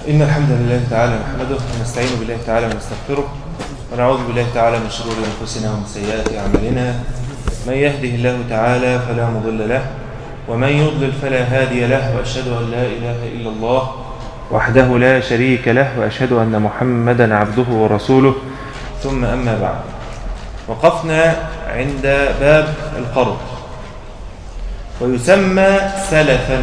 إن الحمد لله تعالى نحمده ونستعين بالله تعالى ونستغفره ونعوذ بالله تعالى من شرور أنفسنا ومن سيئات أعمالنا من يهده الله تعالى فلا مضل له ومن يضلل فلا هادي له وأشهد أن لا إله إلا الله وحده لا شريك له وأشهد أن محمدا عبده ورسوله ثم أما بعد وقفنا عند باب القرض ويسمى سلفا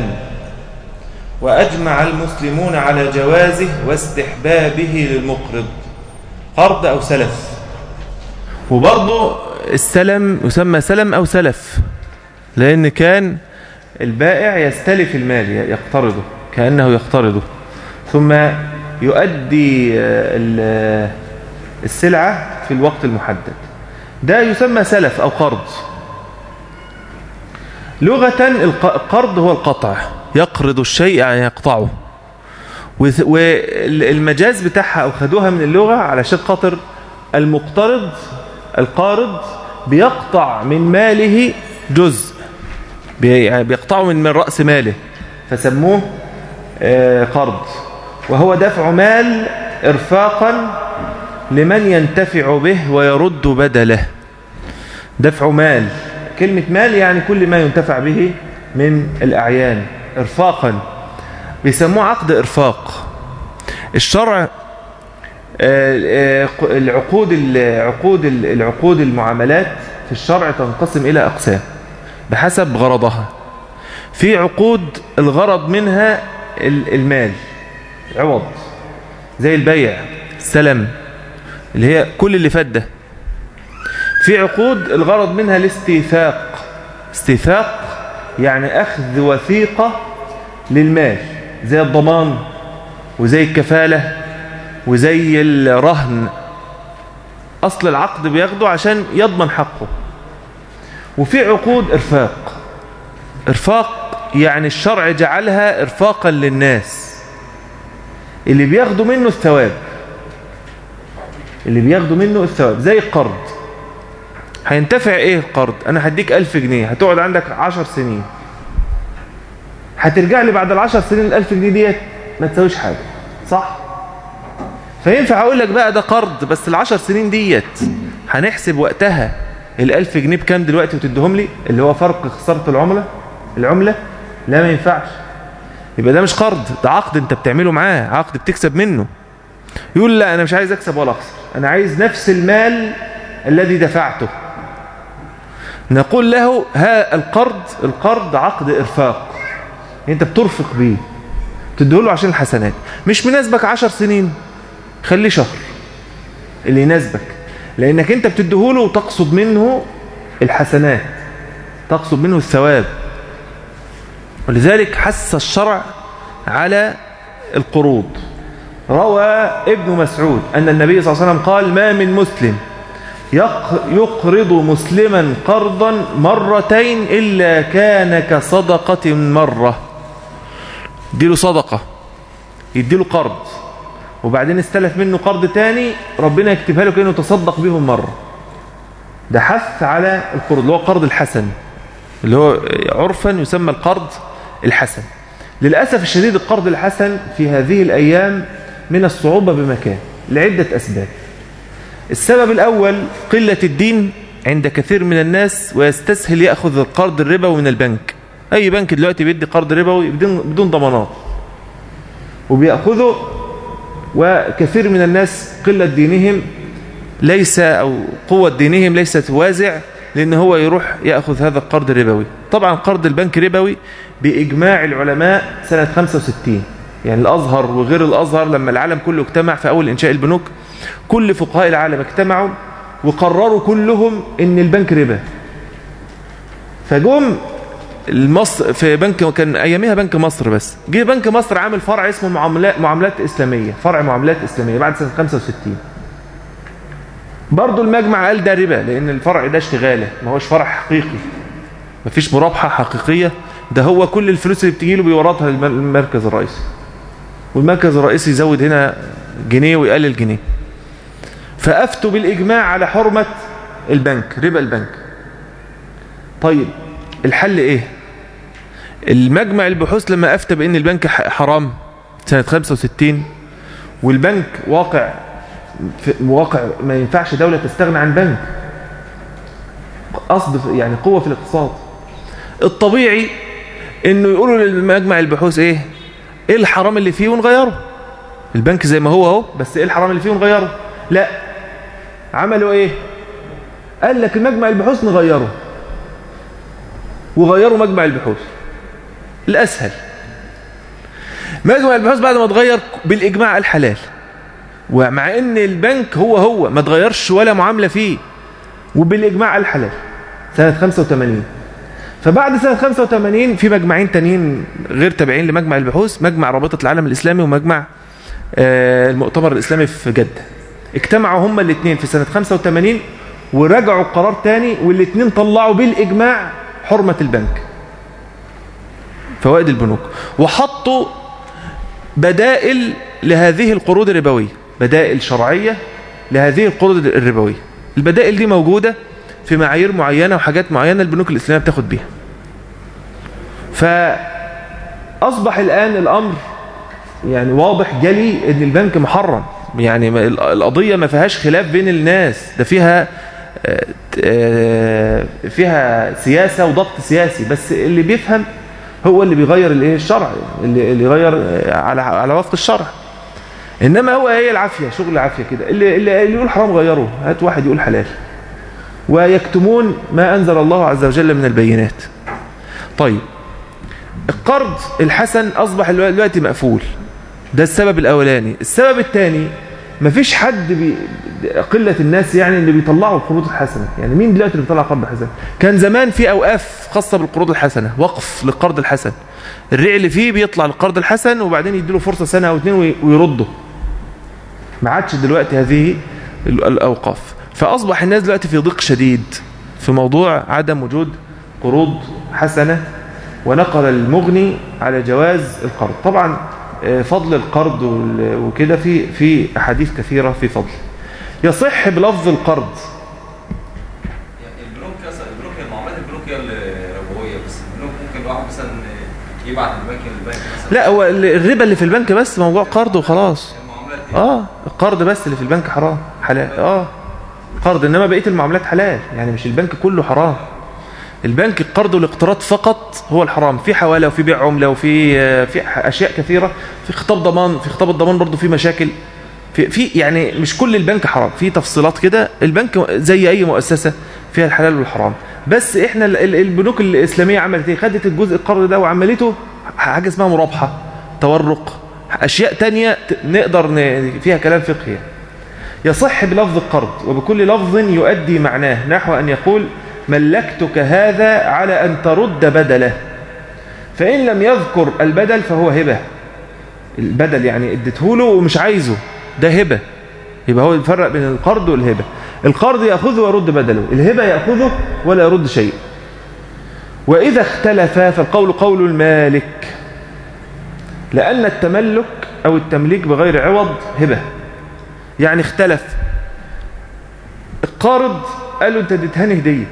وأجمع المسلمون على جوازه واستحبابه للمقرض قرض أو سلف وبرضه السلم يسمى سلم أو سلف لأن كان البائع يستلف المال يقترضه كأنه يقترضه ثم يؤدي السلعة في الوقت المحدد ده يسمى سلف أو قرض لغة القرض هو القطع يقرض الشيء يعني يقطعه والمجاز بتاعها أو خدوها من اللغة علشان خاطر المقترض القارض بيقطع من ماله جزء يعني بيقطعه من رأس ماله فسموه قرض وهو دفع مال إرفاقا لمن ينتفع به ويرد بدله دفع مال كلمة مال يعني كل ما ينتفع به من الأعيان إرفاقا بيسموه عقد إرفاق الشرع العقود العقود العقود المعاملات في الشرع تنقسم إلى أقسام بحسب غرضها في عقود الغرض منها المال عوض زي البيع السلم اللي هي كل اللي فات ده في عقود الغرض منها الاستيثاق استيثاق يعني أخذ وثيقة للمال زي الضمان وزي الكفالة وزي الرهن أصل العقد بياخده عشان يضمن حقه وفي عقود إرفاق إرفاق يعني الشرع جعلها إرفاقا للناس اللي بياخدوا منه الثواب اللي بياخدوا منه الثواب زي القرض هينتفع ايه القرض انا هديك ألف جنيه هتقعد عندك عشر سنين هترجع لي بعد العشر سنين الألف جنيه ديت ما تسويش حاجة صح فينفع اقول لك بقى ده قرض بس العشر سنين ديت هنحسب وقتها الألف جنيه بكام دلوقتي وتديهم لي اللي هو فرق خسارة العملة العملة لا ما ينفعش يبقى ده مش قرض ده عقد انت بتعمله معاه عقد بتكسب منه يقول لا انا مش عايز اكسب ولا اخسر انا عايز نفس المال الذي دفعته نقول له ها القرض القرض عقد ارفاق انت بترفق بيه تديله عشان الحسنات مش مناسبك عشر سنين خليه شهر اللي يناسبك لانك انت بتديهوله وتقصد منه الحسنات تقصد منه الثواب ولذلك حث الشرع على القروض روى ابن مسعود أن النبي صلى الله عليه وسلم قال ما من مسلم يقرض مسلما قرضا مرتين إلا كان كصدقة مرة يديله صدقة يديله قرض وبعدين استلف منه قرض تاني ربنا يكتبها له كأنه تصدق بهم مرة ده حث على القرض اللي هو قرض الحسن اللي هو عرفا يسمى القرض الحسن للأسف الشديد القرض الحسن في هذه الأيام من الصعوبة بمكان لعدة أسباب السبب الأول قلة الدين عند كثير من الناس ويستسهل يأخذ القرض الربوي من البنك أي بنك دلوقتي بيدي قرض ربوي بدون ضمانات وبيأخذه وكثير من الناس قلة دينهم ليس أو قوة دينهم ليست وازع لأن هو يروح يأخذ هذا القرض الربوي طبعا قرض البنك ربوي بإجماع العلماء سنة 65 يعني الأزهر وغير الأزهر لما العالم كله اجتمع في أول إنشاء البنوك كل فقهاء العالم اجتمعوا وقرروا كلهم ان البنك ربا فجم المصر في بنك كان اياميها بنك مصر بس جه بنك مصر عامل فرع اسمه معاملات معاملات اسلاميه فرع معاملات اسلاميه بعد سنه 65 برضه المجمع قال ده ربا لان الفرع ده اشتغاله ما هوش فرع حقيقي ما فيش مرابحه حقيقيه ده هو كل الفلوس اللي بتجي له بيورطها للمركز الرئيسي والمركز الرئيسي يزود هنا جنيه ويقلل جنيه فأفتوا بالإجماع على حرمة البنك ربا البنك طيب الحل إيه المجمع البحوث لما أفتى بأن البنك حرام سنة 65 والبنك واقع في واقع ما ينفعش دولة تستغنى عن بنك قصد يعني قوة في الاقتصاد الطبيعي انه يقولوا للمجمع البحوث ايه ايه الحرام اللي فيه ونغيره البنك زي ما هو اهو بس ايه الحرام اللي فيه ونغيره لا عملوا ايه قال لك المجمع البحوث نغيره وغيروا مجمع البحوث الاسهل مجمع البحوث بعد ما اتغير بالاجماع الحلال ومع ان البنك هو هو ما اتغيرش ولا معامله فيه وبالاجماع الحلال سنه 85 فبعد سنة 85 في مجمعين تانيين غير تابعين لمجمع البحوث مجمع رابطة العالم الإسلامي ومجمع المؤتمر الإسلامي في جدة اجتمعوا هما الاثنين في سنة 85 ورجعوا قرار تاني والاثنين طلعوا بالإجماع حرمة البنك فوائد البنوك وحطوا بدائل لهذه القروض الربوية بدائل شرعية لهذه القروض الربوية البدائل دي موجودة في معايير معينة وحاجات معينة البنوك الإسلامية بتاخد بيها فأصبح الآن الأمر يعني واضح جلي ان البنك محرم يعني القضية ما فيهاش خلاف بين الناس ده فيها فيها سياسة وضغط سياسي بس اللي بيفهم هو اللي بيغير الايه الشرع اللي اللي يغير على على وفق الشرع انما هو ايه العافيه شغل العافيه كده اللي اللي يقول حرام غيره هات واحد يقول حلال ويكتمون ما انزل الله عز وجل من البينات طيب القرض الحسن اصبح دلوقتي مقفول ده السبب الاولاني السبب الثاني مفيش حد بي... قلة الناس يعني اللي بيطلعوا القروض الحسنة يعني مين دلوقتي اللي بيطلع قرض حسن كان زمان في أوقاف خاصة بالقروض الحسنة وقف للقرض الحسن الريع اللي فيه بيطلع للقرض الحسن وبعدين يديله فرصة سنة أو اتنين ويرده ما عادش دلوقتي هذه الأوقاف فأصبح الناس دلوقتي في ضيق شديد في موضوع عدم وجود قروض حسنة ونقل المغني على جواز القرض طبعا فضل القرض وكده في في احاديث كثيره في فضل يصح بلفظ القرض يعني البنوك البنوك المعاملات البنوك هي الربويه بس البنوك ممكن الواحد مثلا يبعت من البنك للبنك مثلا لا هو الربا اللي في البنك بس موضوع قرض وخلاص المعاملات دي اه القرض بس اللي في البنك حرام حلال اه قرض انما بقيه المعاملات حلال يعني مش البنك كله حرام البنك القرض والاقتراض فقط هو الحرام في حواله وفي بيع عمله وفي في اشياء كثيره في خطاب ضمان في خطاب الضمان برضه في مشاكل في في يعني مش كل البنك حرام في تفصيلات كده البنك زي اي مؤسسه فيها الحلال والحرام بس احنا البنوك الاسلاميه عملت ايه خدت الجزء القرض ده وعملته حاجه اسمها مرابحه تورق اشياء تانية نقدر فيها كلام فقهي يصح بلفظ القرض وبكل لفظ يؤدي معناه نحو ان يقول ملكتك هذا على أن ترد بدله فإن لم يذكر البدل فهو هبة البدل يعني اديته له ومش عايزه ده هبة يبقى هو يفرق بين القرض والهبة القرض يأخذه ويرد بدله الهبة يأخذه ولا يرد شيء وإذا اختلف فالقول قول المالك لأن التملك أو التمليك بغير عوض هبة يعني اختلف القارض قال له انت اديتهاني هديه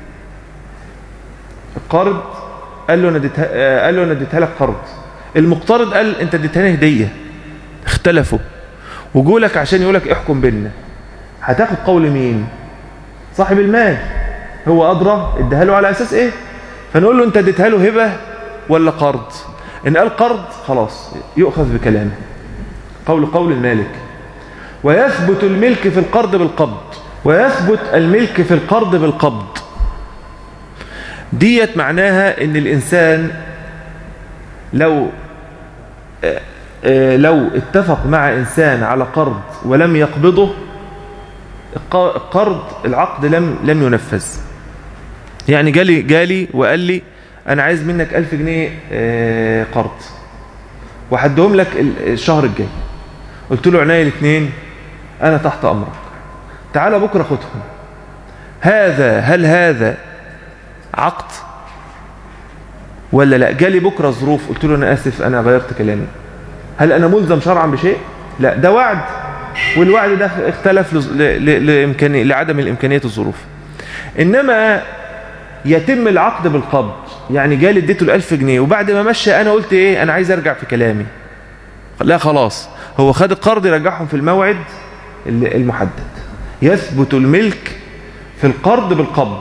القارض قال له انا اديتها قال له انا اديتها لك قرض المقترض قال انت اديتهاني هديه اختلفوا وجولك عشان يقولك احكم بيننا هتاخد قول مين صاحب المال هو ادرى اديها له على اساس ايه فنقول له انت اديتها له هبه ولا قرض ان قال قرض خلاص يؤخذ بكلامه قول قول المالك ويثبت الملك في القرض بالقبض ويثبت الملك في القرض بالقبض ديت معناها ان الانسان لو لو اتفق مع انسان على قرض ولم يقبضه القرض العقد لم لم ينفذ يعني جالي جالي وقال لي انا عايز منك ألف جنيه قرض وهديهم لك الشهر الجاي قلت له عينيا الاثنين انا تحت امرك تعال بكره خدهم هذا هل هذا عقد ولا لا جالي بكره ظروف قلت له انا اسف انا غيرت كلامي هل انا ملزم شرعا بشيء لا ده وعد والوعد ده اختلف لإمكانية لعدم الامكانيه الظروف انما يتم العقد بالقبض يعني جالي اديته ال1000 جنيه وبعد ما مشى انا قلت ايه انا عايز ارجع في كلامي لا خلاص هو خد القرض يرجعهم في الموعد ال- المحدد يثبت الملك في القرض بالقبض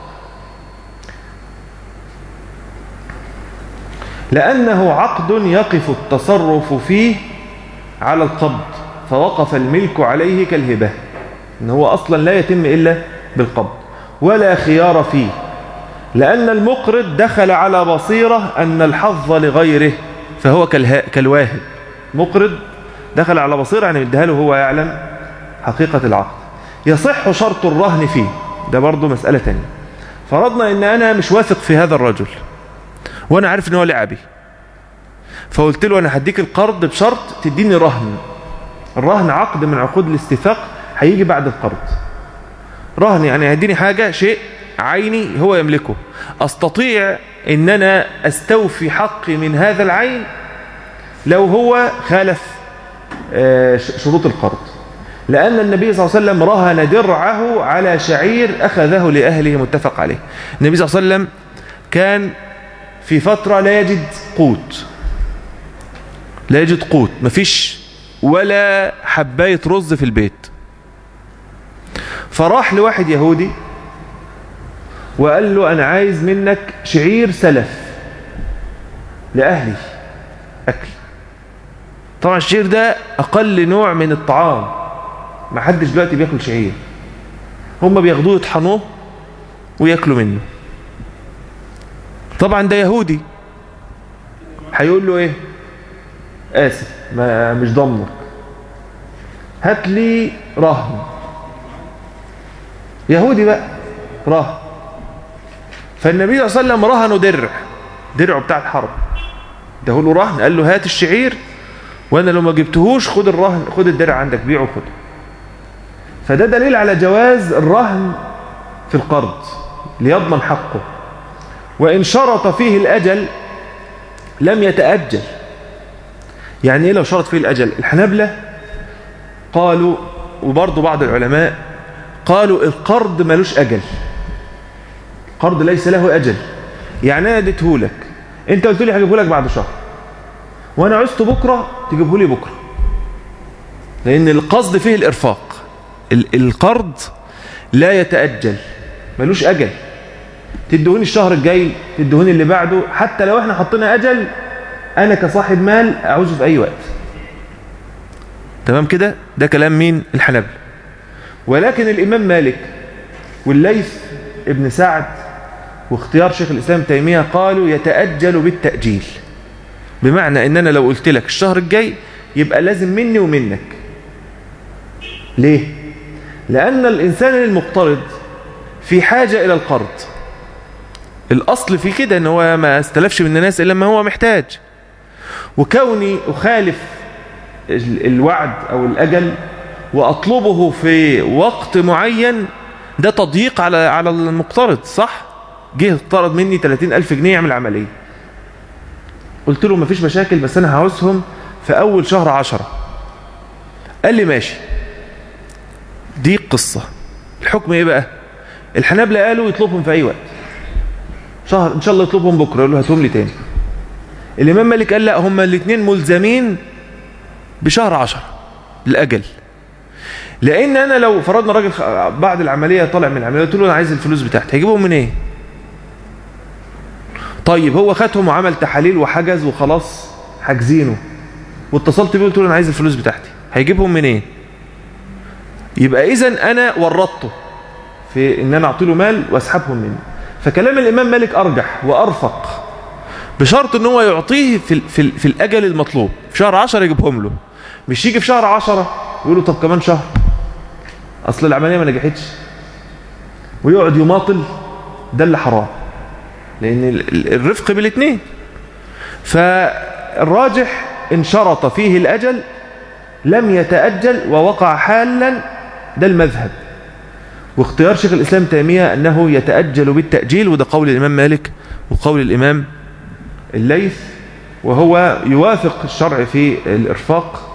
لأنه عقد يقف التصرف فيه على القبض فوقف الملك عليه كالهبة إن هو أصلا لا يتم إلا بالقبض ولا خيار فيه لأن المقرض دخل على بصيرة أن الحظ لغيره فهو كالها كالواهب مقرض دخل على بصيرة يعني مديها له هو يعلم حقيقة العقد يصح شرط الرهن فيه ده برضو مسألة تانية فرضنا ان انا مش واثق في هذا الرجل وانا عارف ان هو لعبي فقلت له انا هديك القرض بشرط تديني رهن الرهن عقد من عقود الاستفاق هيجي بعد القرض رهن يعني هيديني حاجة شيء عيني هو يملكه استطيع ان انا استوفي حقي من هذا العين لو هو خالف آه، ش- شروط القرض لأن النبي صلى الله عليه وسلم رهن درعه على شعير أخذه لأهله متفق عليه النبي صلى الله عليه وسلم كان في فترة لا يجد قوت لا يجد قوت مفيش ولا حباية رز في البيت فراح لواحد يهودي وقال له أنا عايز منك شعير سلف لأهلي أكل طبعا الشعير ده أقل نوع من الطعام ما حدش دلوقتي بياكل شعير هم بياخدوه يطحنوه وياكلوا منه طبعا ده يهودي هيقول له ايه اسف ما مش ضمنك هات لي رهن يهودي بقى رهن فالنبي صلى الله عليه وسلم رهنه درع درعه بتاع الحرب ده له رهن قال له هات الشعير وانا لو ما جبتهوش خد الرهن خد الدرع عندك بيعه وخده فده دليل على جواز الرهن في القرض ليضمن حقه وإن شرط فيه الأجل لم يتأجل يعني إيه لو شرط فيه الأجل الحنبلة قالوا وبرضو بعض العلماء قالوا القرض ملوش أجل القرض ليس له أجل يعني أنا اديته لك أنت قلت لي هجيبه لك بعد شهر وأنا عزته بكرة تجيبه لي بكرة لأن القصد فيه الإرفاق ال- القرض لا يتأجل ملوش أجل تدهوني الشهر الجاي تدهوني اللي بعده حتى لو احنا حطينا أجل أنا كصاحب مال أعوزه في أي وقت تمام كده ده كلام مين الحنبل ولكن الإمام مالك والليث ابن سعد واختيار شيخ الإسلام تيمية قالوا يتأجل بالتأجيل بمعنى ان انا لو قلت لك الشهر الجاي يبقى لازم مني ومنك ليه لان الانسان المقترض في حاجة الى القرض الاصل في كده ان هو ما استلفش من الناس الا ما هو محتاج وكوني اخالف ال- الوعد او الاجل واطلبه في وقت معين ده تضييق على على المقترض صح جه اقترض مني 30 ألف جنيه يعمل عملية قلت له مفيش مشاكل بس انا هعوزهم في اول شهر عشرة قال لي ماشي دي قصة الحكم ايه بقى الحنابلة قالوا يطلبهم في اي وقت شهر ان شاء الله يطلبهم بكرة يقول له هاتهم لي تاني الامام مالك قال لا هما الاثنين ملزمين بشهر عشرة الاجل لان انا لو فرضنا راجل خ- بعد العملية طالع من العملية قلت له انا عايز الفلوس بتاعتي هجيبهم من ايه طيب هو خدهم وعمل تحاليل وحجز وخلاص حاجزينه واتصلت بيه قلت له انا عايز الفلوس بتاعتي هيجيبهم منين يبقى اذا انا ورطته في ان انا اعطي له مال واسحبهم منه فكلام الامام مالك ارجح وارفق بشرط ان هو يعطيه في ال- في, ال- في الاجل المطلوب في شهر 10 يجيبهم له مش يجي في شهر 10 ويقول له طب كمان شهر اصل العمليه ما نجحتش ويقعد يماطل ده اللي حرام لأن ال- ال- الرفق بالاثنين فالراجح إن شرط فيه الأجل لم يتأجل ووقع حالا ده المذهب واختيار شيخ الإسلام تيمية أنه يتأجل بالتأجيل وده قول الإمام مالك وقول الإمام الليث وهو يوافق الشرع في الإرفاق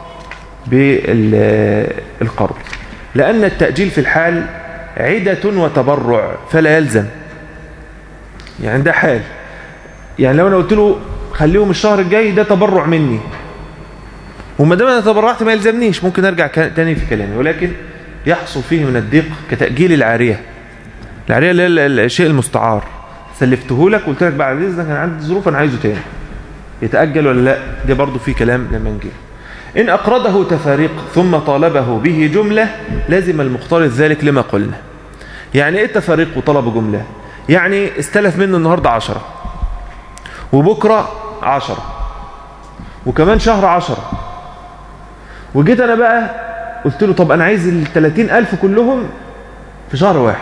بالقرض لأن التأجيل في الحال عدة وتبرع فلا يلزم يعني ده حال يعني لو انا قلت له خليهم الشهر الجاي ده تبرع مني وما دام انا تبرعت ما يلزمنيش ممكن ارجع ك- تاني في كلامي ولكن يحصل فيه من الضيق كتأجيل العارية العارية اللي هي ال- ال- الشيء المستعار سلفته لك وقلت لك بعد اذنك انا عندي ظروف انا عايزه تاني يتأجل ولا لا ده برضو في كلام لما نجي إن أقرضه تفاريق ثم طالبه به جملة لازم المقترض ذلك لما قلنا يعني إيه التفاريق وطلب جملة يعني استلف منه النهاردة عشرة وبكرة عشرة وكمان شهر عشرة وجيت أنا بقى قلت له طب أنا عايز التلاتين ألف كلهم في شهر واحد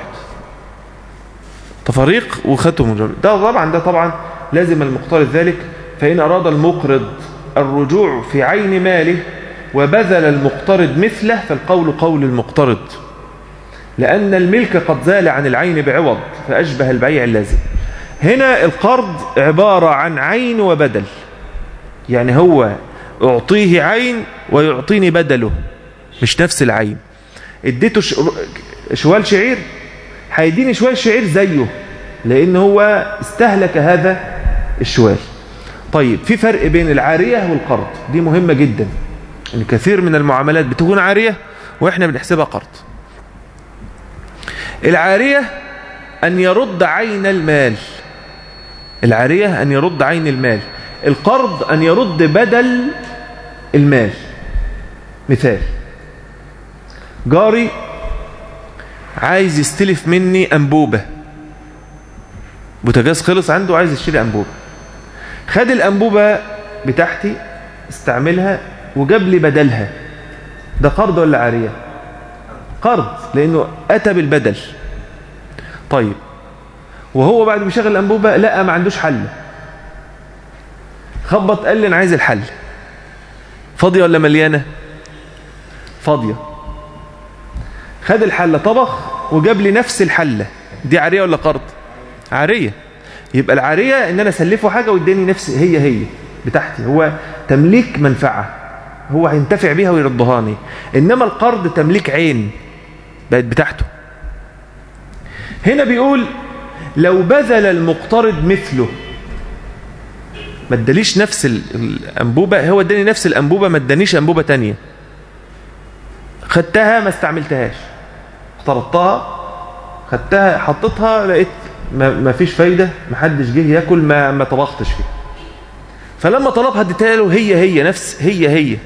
تفاريق وخدتهم من ده طبعا ده طبعا لازم المقترض ذلك فإن أراد المقرض الرجوع في عين ماله وبذل المقترض مثله فالقول قول المقترض لأن الملك قد زال عن العين بعوض فأشبه البيع اللازم هنا القرض عبارة عن عين وبدل يعني هو أعطيه عين ويعطيني بدله مش نفس العين اديته ش- شوال شعير هيديني شوال شعير زيه لأن هو استهلك هذا الشوال طيب في فرق بين العارية والقرض دي مهمة جدا ان كثير من المعاملات بتكون عارية واحنا بنحسبها قرض العارية ان يرد عين المال العارية ان يرد عين المال القرض ان يرد بدل المال مثال جاري عايز يستلف مني انبوبة بوتاجاز خلص عنده عايز يشتري انبوبة خد الأنبوبة بتاعتي استعملها وجاب لي بدلها ده قرض ولا عارية قرض لأنه أتى بالبدل طيب وهو بعد ما شغل الأنبوبة لقى ما عندوش حل خبط قال لي أنا عايز الحل فاضية ولا مليانة فاضية خد الحلة طبخ وجاب لي نفس الحلة دي عارية ولا قرض عارية يبقى العارية ان انا اسلفه حاجة واداني نفس هي هي بتاعتي هو تمليك منفعة هو هينتفع بيها ويردهاني انما القرض تمليك عين بقت بتاعته هنا بيقول لو بذل المقترض مثله ما اداليش نفس ال- الانبوبة هو اداني نفس الانبوبة ما ادانيش انبوبة تانية خدتها ما استعملتهاش اقترضتها خدتها حطيتها لقيت ما ما فيش فايدة ما حدش جه ياكل ما ما طبختش فيه فلما طلبها اديتها له هي هي نفس هي هي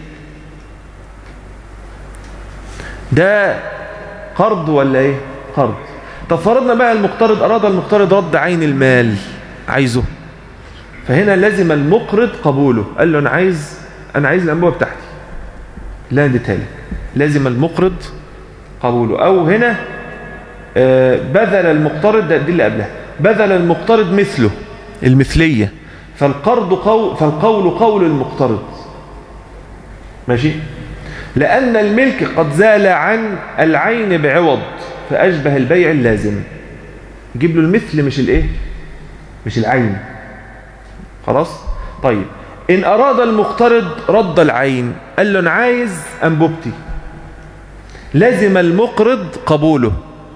ده قرض ولا ايه قرض طب فرضنا بقى المقترض اراد المقترض رد عين المال عايزه فهنا لازم المقرض قبوله قال له انا عايز انا عايز الانبوبه بتاعتي لا اديتها لك لازم المقرض قبوله او هنا آه، بذل المقترض ده دي اللي قبلها بذل المقترض مثله المثلية فالقرض قول فالقول قول المقترض ماشي لأن الملك قد زال عن العين بعوض فأشبه البيع اللازم يجيب له المثل مش الايه مش العين خلاص طيب إن أراد المقترض رد العين قال له أنا عايز أنبوبتي لازم المقرض قبوله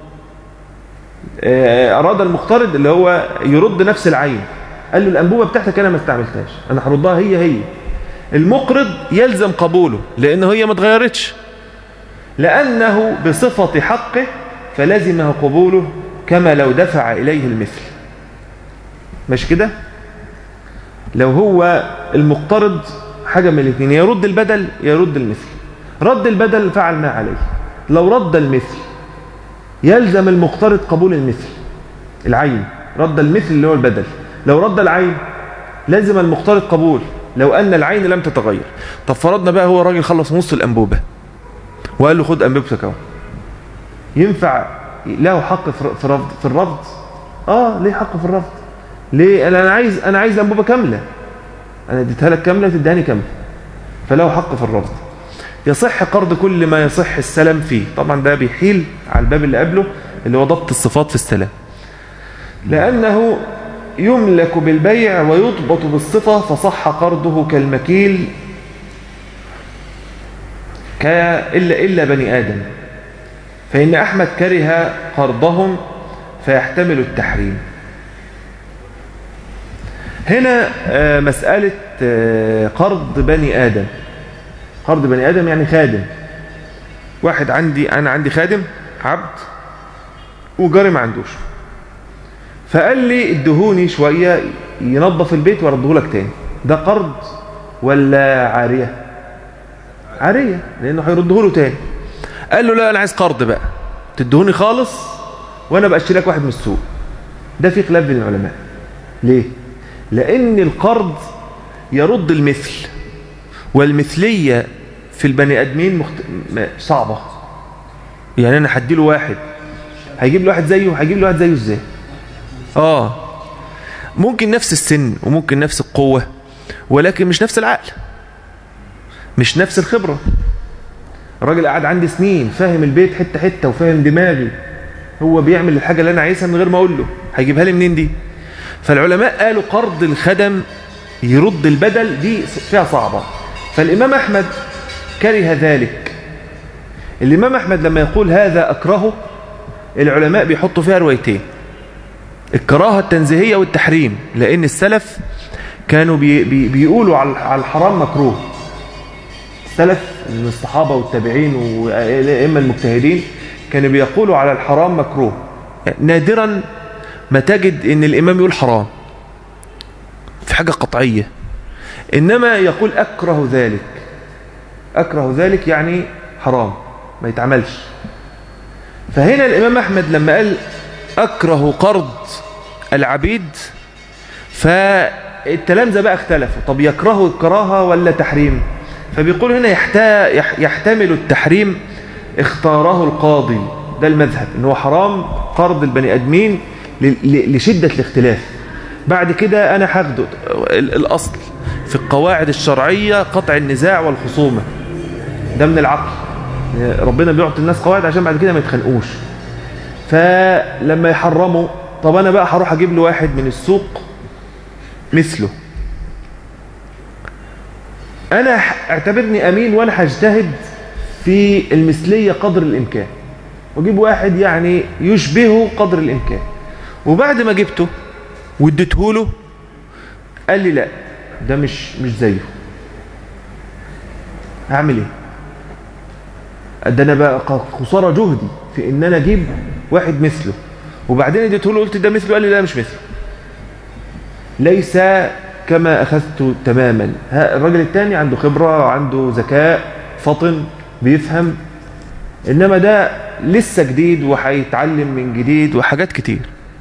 آه، أراد المقترض اللي هو يرد نفس العين قال له الأنبوبة بتاعتك أنا ما استعملتهاش أنا هردها هي هي المقرض يلزم قبوله لأنه هي ما اتغيرتش لأنه بصفة حقه فلزمه قبوله كما لو دفع إليه المثل مش كده لو هو المقترض حاجة من الاثنين يرد البدل يرد المثل رد البدل فعل ما عليه لو رد المثل يلزم المقترض قبول المثل العين رد المثل اللي هو البدل لو رد العين لازم المقترض قبول لو أن العين لم تتغير طب فرضنا بقى هو راجل خلص نص الأنبوبة وقال له خد أنبوبتك اهو ينفع له حق في في رفض في الرفض اه ليه حق في الرفض ليه انا عايز انا عايز انبوبه كامله انا اديتها لك كامله تديهاني كامله فله حق في الرفض يصح قرض كل ما يصح السلام فيه طبعا ده بيحيل على الباب اللي قبله اللي هو ضبط الصفات في السلام لأنه يملك بالبيع ويضبط بالصفة فصح قرضه كالمكيل ك... إلا, إلا بني آدم فإن أحمد كره قرضهم فيحتمل التحريم هنا آه، مسألة آه، قرض بني آدم قرض بني ادم يعني خادم واحد عندي انا عندي خادم عبد وجاري ما عندوش فقال لي ادهوني شويه ينظف البيت وارده لك تاني ده قرض ولا عاريه عاريه لانه هيرده له تاني قال له لا انا عايز قرض بقى تدهوني خالص وانا بقى لك واحد من السوق ده في خلاف بين العلماء ليه لان القرض يرد المثل والمثليه في البني ادمين مخت... م- صعبه يعني انا هديله واحد هيجيب له واحد زيه هيجيب له واحد زيه ازاي اه ممكن نفس السن وممكن نفس القوه ولكن مش نفس العقل مش نفس الخبره الراجل قاعد عندي سنين فاهم البيت حته حته وفاهم دماغي هو بيعمل الحاجه اللي انا عايزها من غير ما اقول له هيجيبها لي منين دي فالعلماء قالوا قرض الخدم يرد البدل دي فيها صعبه فالامام احمد كره ذلك الامام احمد لما يقول هذا اكرهه العلماء بيحطوا فيها روايتين الكراهه التنزيهيه والتحريم لان السلف كانوا بي بي بيقولوا على على الحرام مكروه السلف من الصحابه والتابعين والائمه المجتهدين كانوا بيقولوا على الحرام مكروه نادرا ما تجد ان الامام يقول حرام في حاجه قطعيه انما يقول اكره ذلك اكره ذلك يعني حرام ما يتعملش فهنا الامام احمد لما قال اكره قرض العبيد فالتلامذه بقى اختلفوا طب يكرهوا الكراهه ولا تحريم فبيقول هنا يحتا يح- يحتمل التحريم اختاره القاضي ده المذهب ان هو حرام قرض البني ادمين ل- ل- لشده الاختلاف بعد كده انا هاخده ال- الاصل في القواعد الشرعيه قطع النزاع والخصومه ده من العقل ربنا بيعطي الناس قواعد عشان بعد كده ما يتخانقوش فلما يحرموا طب انا بقى هروح اجيب له واحد من السوق مثله انا ح- اعتبرني امين وانا هجتهد في المثليه قدر الامكان واجيب واحد يعني يشبهه قدر الامكان وبعد ما جبته واديته له قال لي لا ده مش مش زيه هعمل ايه ده انا بقى ق- خساره جهدي في ان انا اجيب واحد مثله وبعدين اديته له قلت ده مثله قال لي لا مش مثله ليس كما اخذته تماما ها الراجل الثاني عنده خبره عنده ذكاء فطن بيفهم انما ده لسه جديد وهيتعلم من جديد وحاجات كتير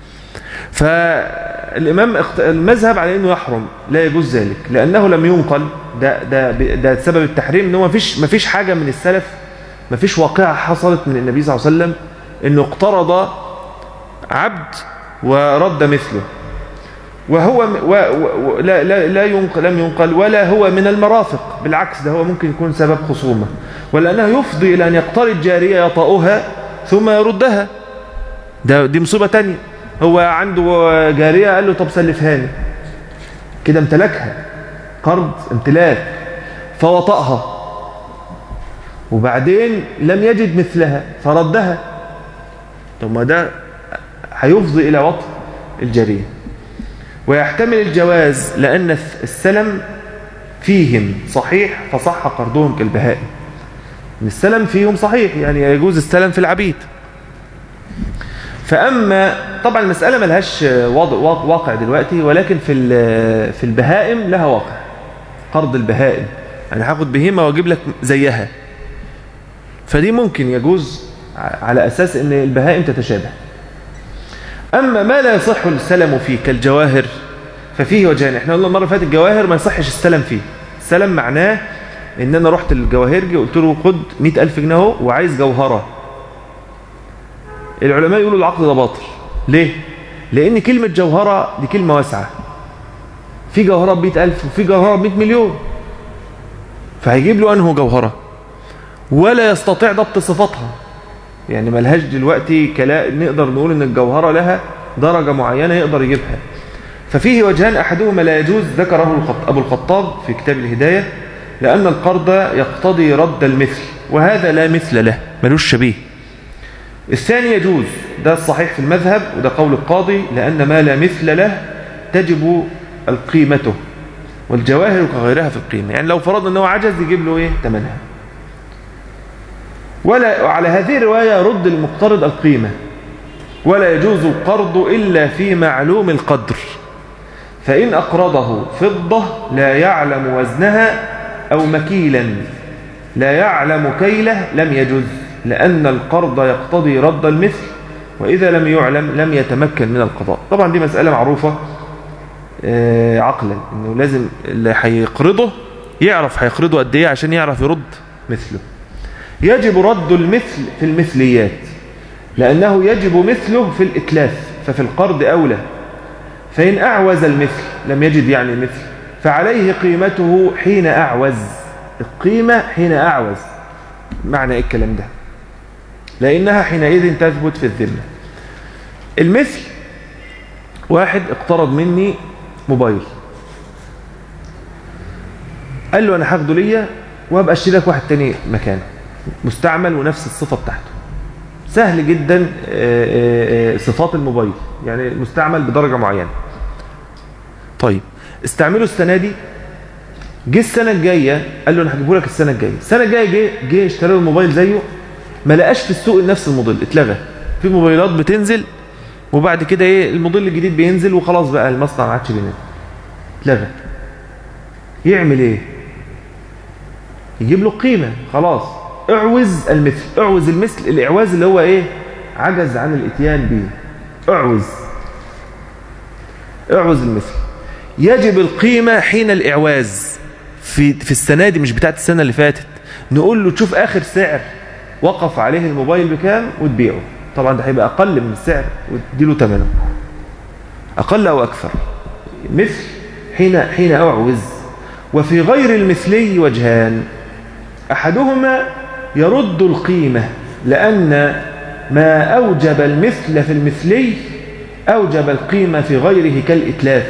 فالامام اخت... المذهب على انه يحرم لا يجوز ذلك لانه لم ينقل ده ده ده سبب التحريم ان هو مفيش مفيش حاجه من السلف مفيش واقعه حصلت من النبي صلى الله عليه وسلم انه اقترض عبد ورد مثله وهو و و و لا لا لا ينقل لم ينقل ولا هو من المرافق بالعكس ده هو ممكن يكون سبب خصومه ولانه يفضي الى ان يقترض جاريه يطأها ثم يردها ده دي مصيبه تانية هو عنده جاريه قال له طب سلفهاني كده امتلكها قرض امتلاك فوطأها وبعدين لم يجد مثلها فردها طب ما ده هيفضي الى وطء الجاريه ويحتمل الجواز لأن السلم فيهم صحيح فصح قرضهم كالبهائم إن السلم فيهم صحيح يعني يجوز السلم في العبيد فأما طبعا المسألة ملهاش وضع واقع دلوقتي ولكن في في البهائم لها واقع قرض البهائم أنا هاخد بهيمة وأجيب لك زيها فدي ممكن يجوز على أساس أن البهائم تتشابه أما ما لا يصح السلم فيه كالجواهر ففيه وجهان احنا قلنا المرة اللي فاتت الجواهر ما يصحش السلم فيه السلم معناه ان انا رحت للجواهرجي قلت له خد 100000 جنيه اهو وعايز جوهرة العلماء يقولوا العقد ده باطل ليه لان كلمة جوهرة دي كلمة واسعة في جوهرة ب 100000 وفي جوهرة ب 100 مليون فهيجيب له انه جوهرة ولا يستطيع ضبط صفاتها يعني ملهاش دلوقتي كلا نقدر نقول ان الجوهرة لها درجة معينة يقدر يجيبها ففيه وجهان أحدهما لا يجوز ذكره أبو الخطاب في كتاب الهداية لأن القرض يقتضي رد المثل وهذا لا مثل له ملوش شبيه الثاني يجوز ده الصحيح في المذهب وده قول القاضي لأن ما لا مثل له تجب القيمته والجواهر كغيرها في القيمة يعني لو فرضنا أنه عجز يجيب له إيه تمنها ولا وعلى هذه الرواية رد المقترض القيمة ولا يجوز القرض إلا في معلوم القدر فإن أقرضه فضة لا يعلم وزنها أو مكيلا لا يعلم كيله لم يجوز لأن القرض يقتضي رد المثل وإذا لم يعلم لم يتمكن من القضاء طبعا دي مسألة معروفة آه، عقلا انه لازم اللي هيقرضه يعرف هيقرضه قد ايه عشان يعرف يرد مثله يجب رد المثل في المثليات لأنه يجب مثله في الإتلاف ففي القرض أولى فإن أعوز المثل لم يجد يعني مثل فعليه قيمته حين أعوز القيمة حين أعوز معنى إيه الكلام ده لأنها حينئذ تثبت في الذمة المثل واحد اقترض مني موبايل قال له أنا هاخده ليا وهبقى اشتري لك واحد تاني مكانه مستعمل ونفس الصفة بتاعته سهل جدا آه، آه، آه، صفات الموبايل يعني مستعمل بدرجة معينة طيب استعمله السنة دي جه السنة الجاية قال له انا هجيبه لك السنة الجاية السنة الجاية جه جه اشترى له الموبايل زيه ما لقاش في السوق نفس الموديل اتلغى في موبايلات بتنزل وبعد كده ايه الموديل الجديد بينزل وخلاص بقى المصنع ما عادش بينزل اتلغى يعمل ايه يجيب له قيمة خلاص اعوز المثل اعوز المثل الاعواز اللي هو ايه عجز عن الاتيان به اعوز اعوز المثل يجب القيمة حين الاعواز في في السنة دي مش بتاعت السنة اللي فاتت نقول له تشوف اخر سعر وقف عليه الموبايل بكام وتبيعه طبعا ده هيبقى اقل من السعر وتديله ثمنه اقل او اكثر مثل حين حين اعوز وفي غير المثلي وجهان احدهما يرد القيمة لأن ما أوجب المثل في المثلي أوجب القيمة في غيره كالإتلاف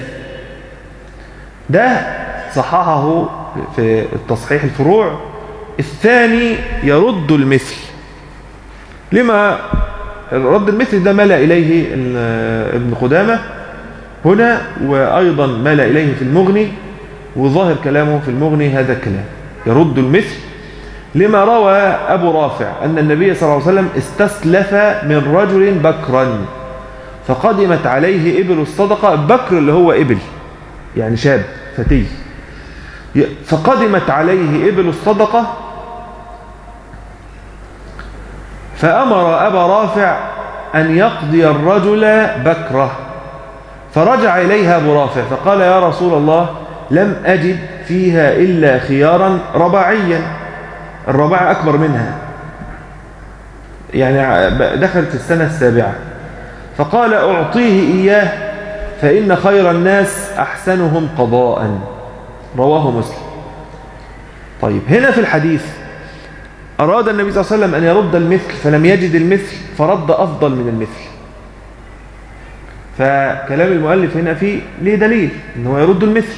ده صححه في التصحيح الفروع الثاني يرد المثل لما رد المثل ده ملا إليه ابن قدامة هنا وأيضا ملا إليه في المغني وظاهر كلامه في المغني هذا الكلام يرد المثل لما روى أبو رافع أن النبي صلى الله عليه وسلم استسلف من رجل بكرا فقدمت عليه إبل الصدقة بكر اللي هو إبل يعني شاب فتي فقدمت عليه إبل الصدقة فأمر أبا رافع أن يقضي الرجل بكره فرجع إليها أبو رافع فقال يا رسول الله لم أجد فيها إلا خيارا رباعيا الرابعة أكبر منها يعني دخلت السنة السابعة فقال أعطيه إياه فإن خير الناس أحسنهم قضاء رواه مسلم طيب هنا في الحديث أراد النبي صلى الله عليه وسلم أن يرد المثل فلم يجد المثل فرد أفضل من المثل فكلام المؤلف هنا فيه ليه دليل أنه يرد المثل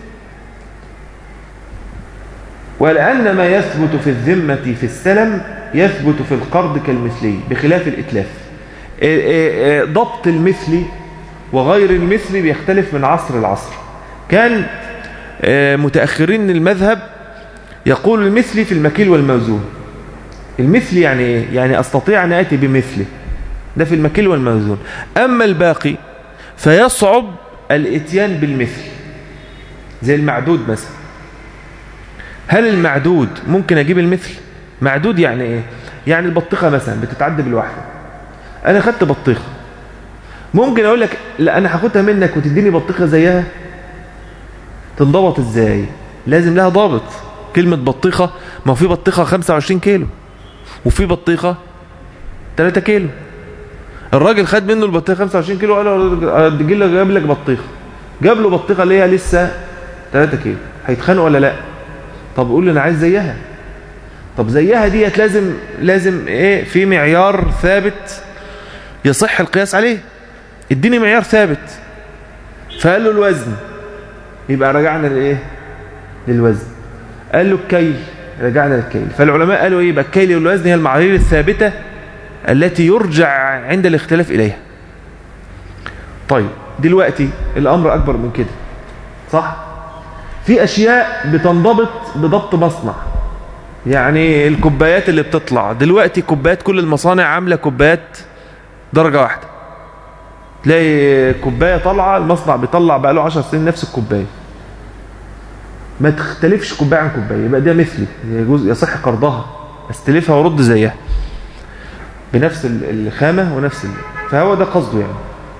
ولأن ما يثبت في الذمة في السلم يثبت في القرض كالمثلي بخلاف الإتلاف ضبط المثلي وغير المثلي بيختلف من عصر لعصر كان متأخرين المذهب يقول المثلي في المكيل والموزون المثلي يعني ايه يعني استطيع ان اتي بمثله ده في المكيل والموزون اما الباقي فيصعب الاتيان بالمثل زي المعدود مثلا هل المعدود ممكن اجيب المثل معدود يعني ايه يعني البطيخه مثلا بتتعد بالواحده انا خدت بطيخه ممكن اقول لك لا انا هاخدها منك وتديني بطيخه زيها تنضبط ازاي لازم لها ضابط كلمه بطيخه ما هو في بطيخه 25 كيلو وفي بطيخه 3 كيلو الراجل خد منه البطيخه 25 كيلو قال له تجي لك جاب لك بطيخه جاب له بطيخه اللي هي لسه 3 كيلو هيتخانقوا ولا لا طب قول لي انا عايز زيها طب زيها ديت لازم لازم ايه في معيار ثابت يصح القياس عليه اديني معيار ثابت فقال له الوزن يبقى رجعنا لايه للوزن قال له الكيل رجعنا للكيل فالعلماء قالوا ايه يبقى الكيل والوزن هي المعايير الثابته التي يرجع عند الاختلاف اليها طيب دلوقتي الامر اكبر من كده صح في أشياء بتنضبط بضبط مصنع يعني الكوبايات اللي بتطلع دلوقتي كوبايات كل المصانع عاملة كوبايات درجة واحدة تلاقي كوباية طالعة المصنع بيطلع بقى له 10 سنين نفس الكوباية ما تختلفش كوباية عن كوباية يبقى ده مثلي يجوز يصح قرضها استلفها ورد زيها بنفس ال- الخامة ونفس ال... فهو ده قصده يعني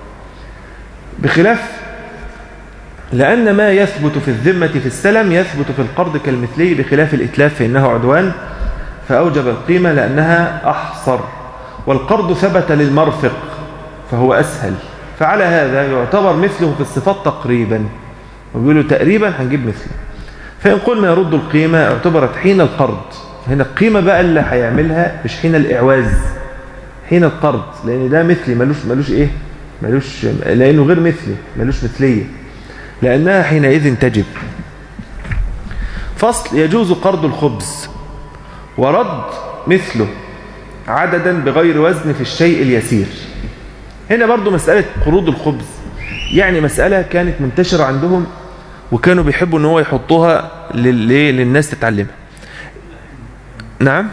بخلاف لأن ما يثبت في الذمة في السلم يثبت في القرض كالمثلي بخلاف الإتلاف فإنه عدوان فأوجب القيمة لأنها أحصر والقرض ثبت للمرفق فهو أسهل فعلى هذا يعتبر مثله في الصفات تقريبا وبيقولوا تقريبا هنجيب مثله فإن قلنا يرد القيمة اعتبرت حين القرض هنا القيمة بقى اللي هيعملها مش حين الإعواز حين القرض لأن ده مثلي ملوش ملوش إيه ملوش لأنه غير مثلي ملوش مثلية لأنها حينئذ تجب فصل يجوز قرض الخبز ورد مثله عددا بغير وزن في الشيء اليسير هنا برضو مسألة قروض الخبز يعني مسألة كانت منتشرة عندهم وكانوا بيحبوا ان هو يحطوها لل- ليه؟ للناس تتعلمها نعم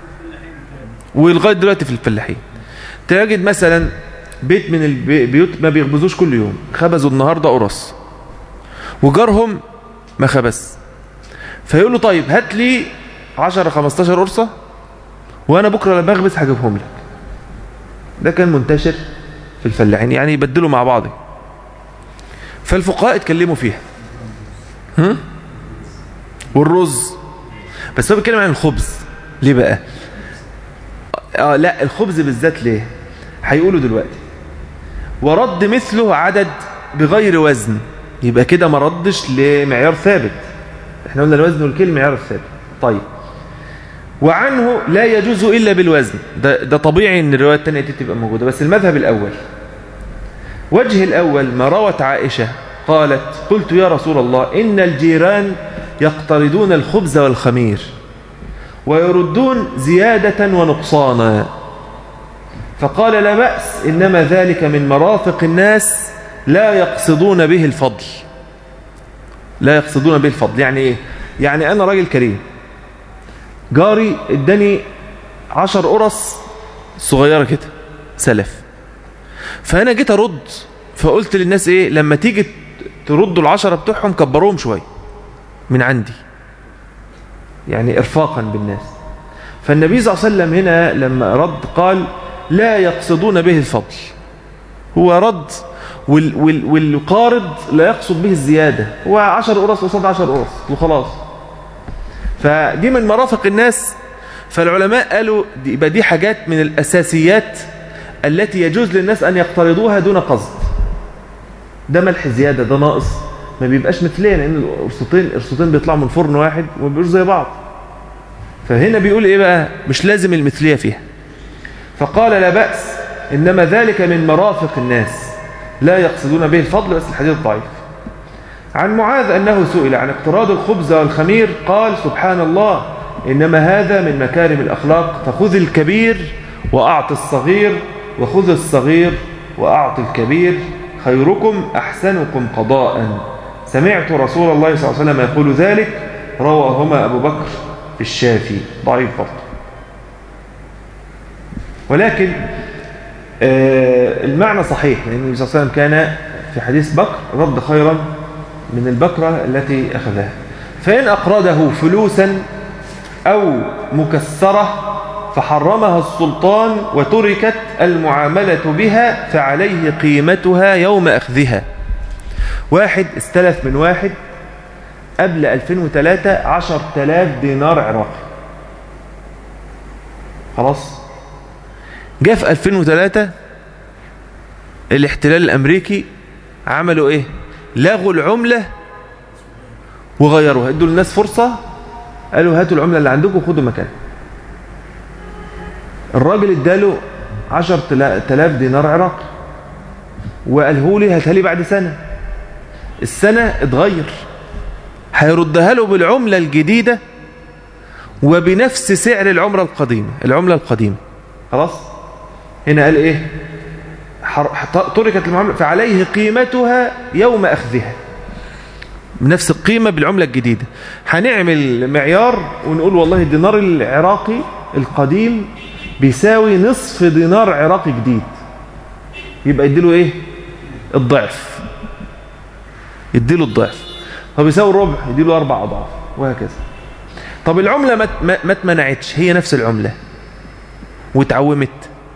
ولغاية دلوقتي في الفلاحين تجد مثلا بيت من البيوت ما بيخبزوش كل يوم خبزوا النهاردة قرص وجارهم ما خبز فيقول له طيب هات لي 10 15 قرصة وانا بكره لما اخبز هجيبهم لك ده كان منتشر في الفلاحين يعني يبدلوا مع بعض فالفقهاء اتكلموا فيها هم؟ والرز بس هو بيتكلم عن الخبز ليه بقى اه لا الخبز بالذات ليه هيقولوا دلوقتي ورد مثله عدد بغير وزن يبقى كده ما ردش لمعيار ثابت احنا قلنا الوزن والكيل معيار الثابت طيب وعنه لا يجوز إلا بالوزن ده, ده طبيعي ان الرواية التانية دي تبقى موجودة بس المذهب الأول وجه الأول ما روت عائشة قالت قلت يا رسول الله إن الجيران يقترضون الخبز والخمير ويردون زيادة ونقصانا فقال لا بأس إنما ذلك من مرافق الناس لا يقصدون به الفضل لا يقصدون به الفضل يعني إيه؟ يعني أنا راجل كريم جاري اداني عشر قرص صغيرة كده سلف فأنا جيت أرد فقلت للناس إيه لما تيجي تردوا العشرة بتوعهم كبروهم شوية من عندي يعني إرفاقا بالناس فالنبي صلى الله عليه وسلم هنا لما رد قال لا يقصدون به الفضل هو رد وال وال والقارض لا يقصد به الزيادة هو عشر قرص قصاد عشر قرص وخلاص فدي من مرافق الناس فالعلماء قالوا دي يبقى دي حاجات من الأساسيات التي يجوز للناس أن يقترضوها دون قصد ده ملح زيادة ده ناقص ما بيبقاش مثليا لأن القرصتين القرصتين بيطلعوا من فرن واحد وما بيبقوش زي بعض فهنا بيقول إيه بقى مش لازم المثلية فيها فقال لا بأس إنما ذلك من مرافق الناس لا يقصدون به الفضل بس الحديث ضعيف عن معاذ أنه سئل عن اقتراض الخبز والخمير قال سبحان الله إنما هذا من مكارم الأخلاق فخذ الكبير وأعط الصغير وخذ الصغير وأعط الكبير خيركم أحسنكم قضاء سمعت رسول الله صلى الله عليه وسلم يقول ذلك رواهما أبو بكر في الشافي ضعيف برضه ولكن آه المعنى صحيح لأن النبي صلى الله عليه وسلم كان في حديث بكر رد خيرا من البكرة التي أخذها فإن أقرضه فلوسا أو مكسرة فحرمها السلطان وتركت المعاملة بها فعليه قيمتها يوم أخذها واحد استلف من واحد قبل 2003 10000 دينار عراقي خلاص جاء في 2003 الاحتلال الأمريكي عملوا إيه لغوا العملة وغيروها ادوا للناس فرصة قالوا هاتوا العملة اللي عندكم وخدوا مكانها الراجل اداله 10000 دينار عراقي وقاله لي هاتها لي بعد سنة السنة اتغير هيردها له بالعملة الجديدة وبنفس سعر العملة القديمة العملة القديمة خلاص هنا قال ايه تركت المعاملة فعليه قيمتها يوم أخذها بنفس القيمة بالعملة الجديدة هنعمل معيار ونقول والله الدينار العراقي القديم بيساوي نصف دينار عراقي جديد يبقى يديله ايه الضعف يديله الضعف طب يساوي الربع يديله اربع اضعاف وهكذا طب العملة ما ما ما اتمنعتش هي نفس العملة واتعومت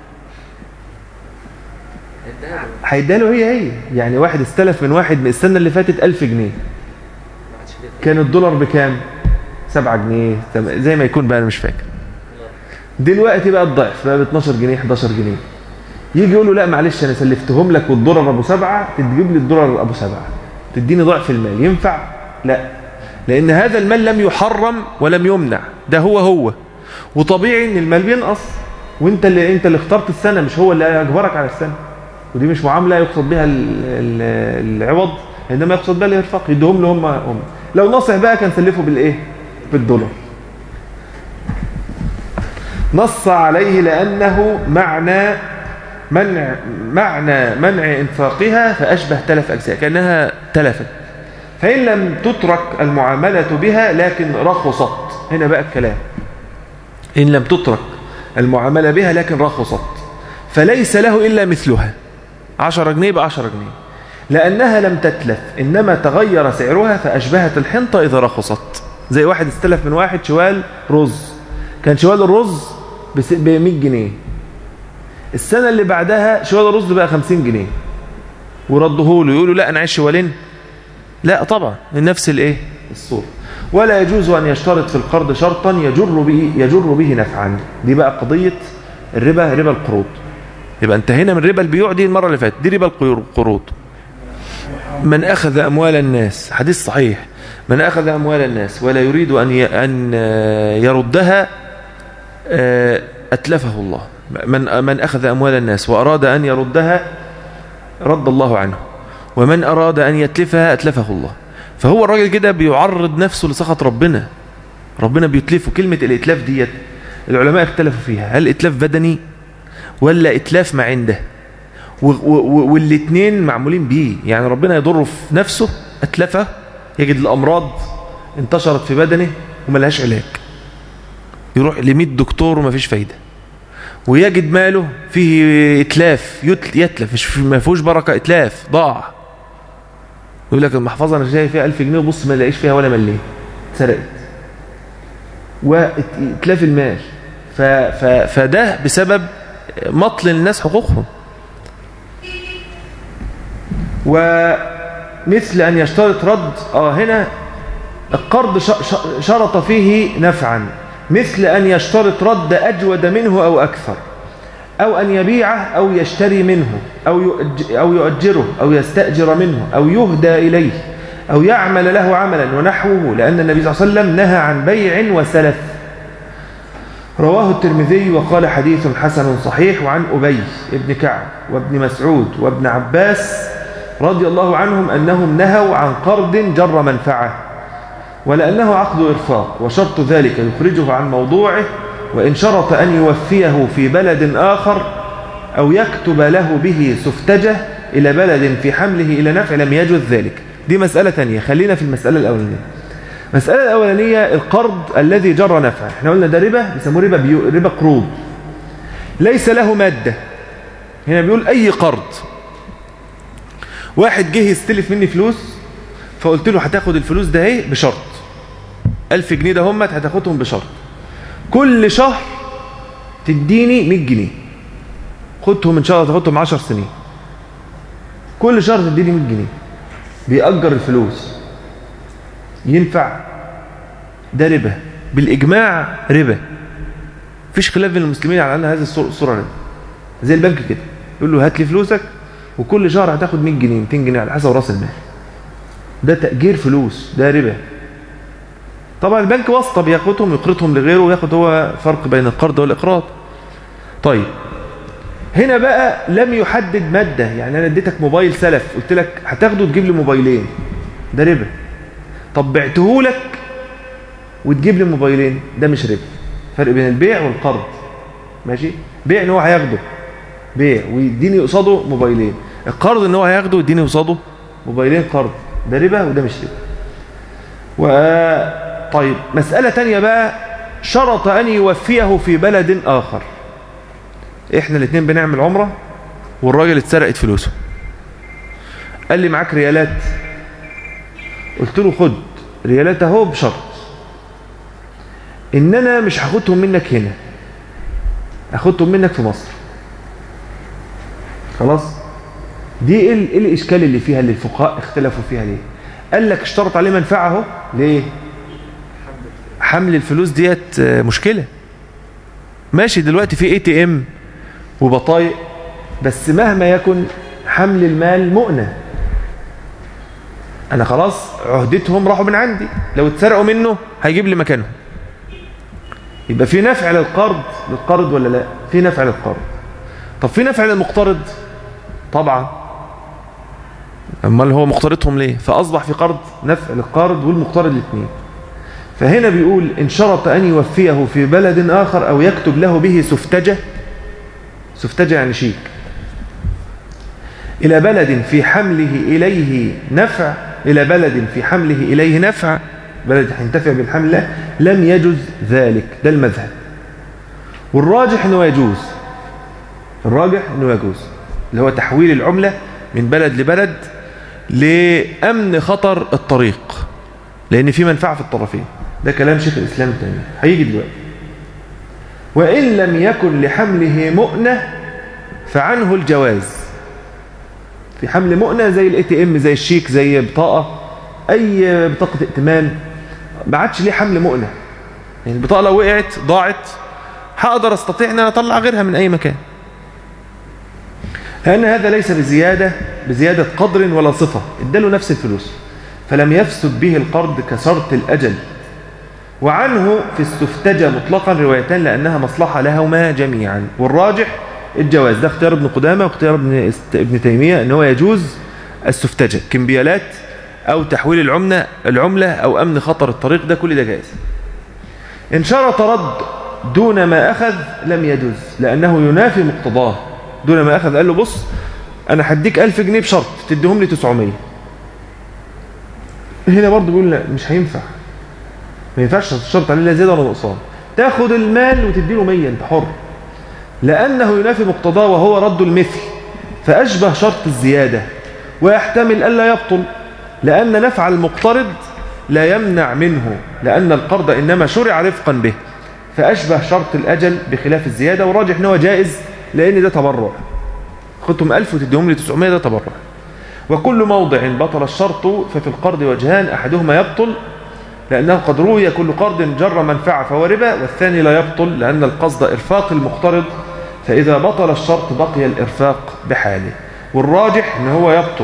هيديها له هي هي يعني واحد استلف من واحد من السنة اللي فاتت 1000 جنيه كان الدولار بكام 7 جنيه تم- زي ما يكون بقى انا مش فاكر دلوقتي بقى الضعف بقى ب 12 جنيه 11 جنيه يجي يقول له لا معلش انا سلفتهم لك والدولار ابو سبعة تجيب لي الدولار ابو سبعة تديني ضعف المال ينفع لا لان هذا المال لم يحرم ولم يمنع ده هو هو وطبيعي ان المال بينقص وانت اللي انت اللي اخترت السنه مش هو اللي اجبرك على السنه ودي مش معامله يقصد بها ال- ال- العوض انما يقصد بها الارفاق يديهم له هم هم لو نصح بقى كان سلفه بالايه بالدولار نص عليه لانه معنى منع معنى منع انفاقها فاشبه تلف اجزاء كانها تلفت فان لم تترك المعامله بها لكن رخصت هنا بقى الكلام ان لم تترك المعامله بها لكن رخصت فليس له الا مثلها 10 جنيه ب 10 جنيه لأنها لم تتلف إنما تغير سعرها فأشبهت الحنطة إذا رخصت زي واحد استلف من واحد شوال رز كان شوال الرز ب 100 جنيه السنة اللي بعدها شوال الرز بقى 50 جنيه ورده له يقولوا لا أنا عايز شوالين لا طبعا من نفس الايه الصورة ولا يجوز أن يشترط في القرض شرطا يجر به يجر به نفعا دي بقى قضية الربا ربا القروض يبقى انتهينا من ربا البيوع دي المرة اللي فاتت دي ربا القروض من أخذ أموال الناس حديث صحيح من أخذ أموال الناس ولا يريد أن أن يردها أتلفه الله من من أخذ أموال الناس وأراد أن يردها رد الله عنه ومن أراد أن يتلفها أتلفه الله فهو الراجل كده بيعرض نفسه لسخط ربنا ربنا بيتلفه كلمة الإتلاف ديت العلماء اختلفوا فيها هل إتلاف بدني ولا إتلاف ما عنده والاثنين معمولين بيه يعني ربنا يضره في نفسه أتلفه يجد الأمراض انتشرت في بدنه وملهاش علاج يروح ل دكتور وما فيش فايدة ويجد ماله فيه إتلاف يتلف مش ما فيهوش بركة إتلاف ضاع يقول لك المحفظة أنا شايف فيها 1000 جنيه وبص ما لاقيش فيها ولا مليه اتسرقت وإتلاف المال ف ف فده بسبب مطل الناس حقوقهم ومثل أن يشترط رد آه هنا القرض شرط فيه نفعا مثل أن يشترط رد أجود منه أو أكثر أو أن يبيعه أو يشتري منه أو أو يؤجره أو يستأجر منه أو يهدى إليه أو يعمل له عملا ونحوه لأن النبي صلى الله عليه وسلم نهى عن بيع وسلف رواه الترمذي وقال حديث حسن صحيح وعن أبي ابن كعب وابن مسعود وابن عباس رضي الله عنهم أنهم نهوا عن قرض جر منفعة ولأنه عقد إرفاق وشرط ذلك يخرجه عن موضوعه وإن شرط أن يوفيه في بلد آخر أو يكتب له به سفتجة إلى بلد في حمله إلى نفع لم يجوز ذلك دي مسألة ثانية خلينا في المسألة الأولانية المسألة الأولانية القرض الذي جر نفعه احنا قلنا ده ربا بيسموه ربا, بيو... ربا قروض ليس له مادة هنا بيقول أي قرض واحد جه يستلف مني فلوس فقلت له هتاخد الفلوس ده ايه بشرط ألف جنيه ده همت هتاخدهم بشرط كل شهر تديني 100 جنيه خدهم ان شاء الله تاخدهم 10 سنين كل شهر تديني 100 جنيه بيأجر الفلوس ينفع ده ربا بالإجماع ربا مفيش خلاف بين المسلمين على أن هذه الصورة ربا زي البنك كده يقول له هات لي فلوسك وكل شهر هتاخد 100 جنيه 200 جنيه على حسب راس المال ده تأجير فلوس ده ربا طبعا البنك واسطة بياخدهم يقرضهم لغيره وياخد هو فرق بين القرض والإقراض طيب هنا بقى لم يحدد مادة يعني أنا اديتك موبايل سلف قلت لك هتاخده تجيب لي موبايلين ده ربا طب بعته لك وتجيب لي موبايلين ده مش ربا فرق بين البيع والقرض ماشي بيع ان هو هياخده بيع ويديني قصاده موبايلين القرض ان هو هياخده ويديني قصاده موبايلين قرض ده ربا وده مش ربا و طيب مسألة تانية بقى شرط أن يوفيه في بلد آخر إحنا الاثنين بنعمل عمرة والراجل اتسرقت فلوسه قال لي معاك ريالات قلت له خد ريالات اهو بشرط ان انا مش هاخدهم منك هنا هاخدهم منك في مصر خلاص دي ايه ال- إيه الاشكال اللي فيها اللي الفقهاء اختلفوا فيها ليه قال لك اشترط عليه منفعه اهو ليه حمل الفلوس ديت آه، مشكله ماشي دلوقتي في اي تي ام وبطايق بس مهما يكن حمل المال مؤنة انا خلاص عهدتهم راحوا من عندي لو اتسرقوا منه هيجيب لي مكانهم يبقى في نفع للقرض للقرض ولا لا في نفع للقرض طب في نفع للمقترض طبعا امال هو مقترضهم ليه فاصبح في قرض نفع للقارض والمقترض الاثنين فهنا بيقول ان شرط ان يوفيه في بلد اخر او يكتب له به سفتجه سفتجه يعني شيك إلى بلد في حمله إليه نفع إلى بلد في حمله إليه نفع بلد هينتفع بالحمل له لم يجز ذلك ده المذهب والراجح أنه يجوز الراجح أنه يجوز اللي هو تحويل العملة من بلد لبلد لأمن خطر الطريق لأن في منفعة في الطرفين ده كلام شيخ الإسلام التاني هيجي دلوقتي وإن لم يكن لحمله مؤنة فعنه الجواز في حمل مؤنة زي الاي تي ام زي الشيك زي بطاقة اي بطاقة ائتمان ما عادش ليه حمل مؤنة يعني البطاقة لو وقعت ضاعت هقدر استطيع ان انا اطلع غيرها من اي مكان لان هذا ليس بزيادة بزيادة قدر ولا صفة اداله نفس الفلوس فلم يفسد به القرض كشرط الاجل وعنه في السفتجة مطلقا روايتان لأنها مصلحة لهما جميعا والراجح الجواز ده اختيار ابن قدامة واختيار ابن, است- ابن تيمية ان هو يجوز السفتجة كمبيالات أو تحويل العملة العملة أو أمن خطر الطريق ده كل ده جائز إن شرط رد دون ما أخذ لم يجوز لأنه ينافي مقتضاه دون ما أخذ قال له بص أنا هديك ألف جنيه بشرط تديهم لي 900 هنا برضه بيقول لا مش هينفع ما ينفعش تشترط عليه لا زيادة ولا نقصان تاخد المال وتديله 100 انت حر لأنه ينافي مقتضاه وهو رد المثل فأشبه شرط الزيادة ويحتمل ألا يبطل لأن نفع المقترض لا يمنع منه لأن القرض إنما شرع رفقا به فأشبه شرط الأجل بخلاف الزيادة وراجح أنه جائز لأن ده تبرع خدتم ألف وتديهم لي 900 ده تبرع وكل موضع بطل الشرط ففي القرض وجهان أحدهما يبطل لأنه قد روي كل قرض جر منفعة فهو ربا والثاني لا يبطل لأن القصد إرفاق المقترض فإذا بطل الشرط بقي الإرفاق بحاله والراجح ان هو يبطل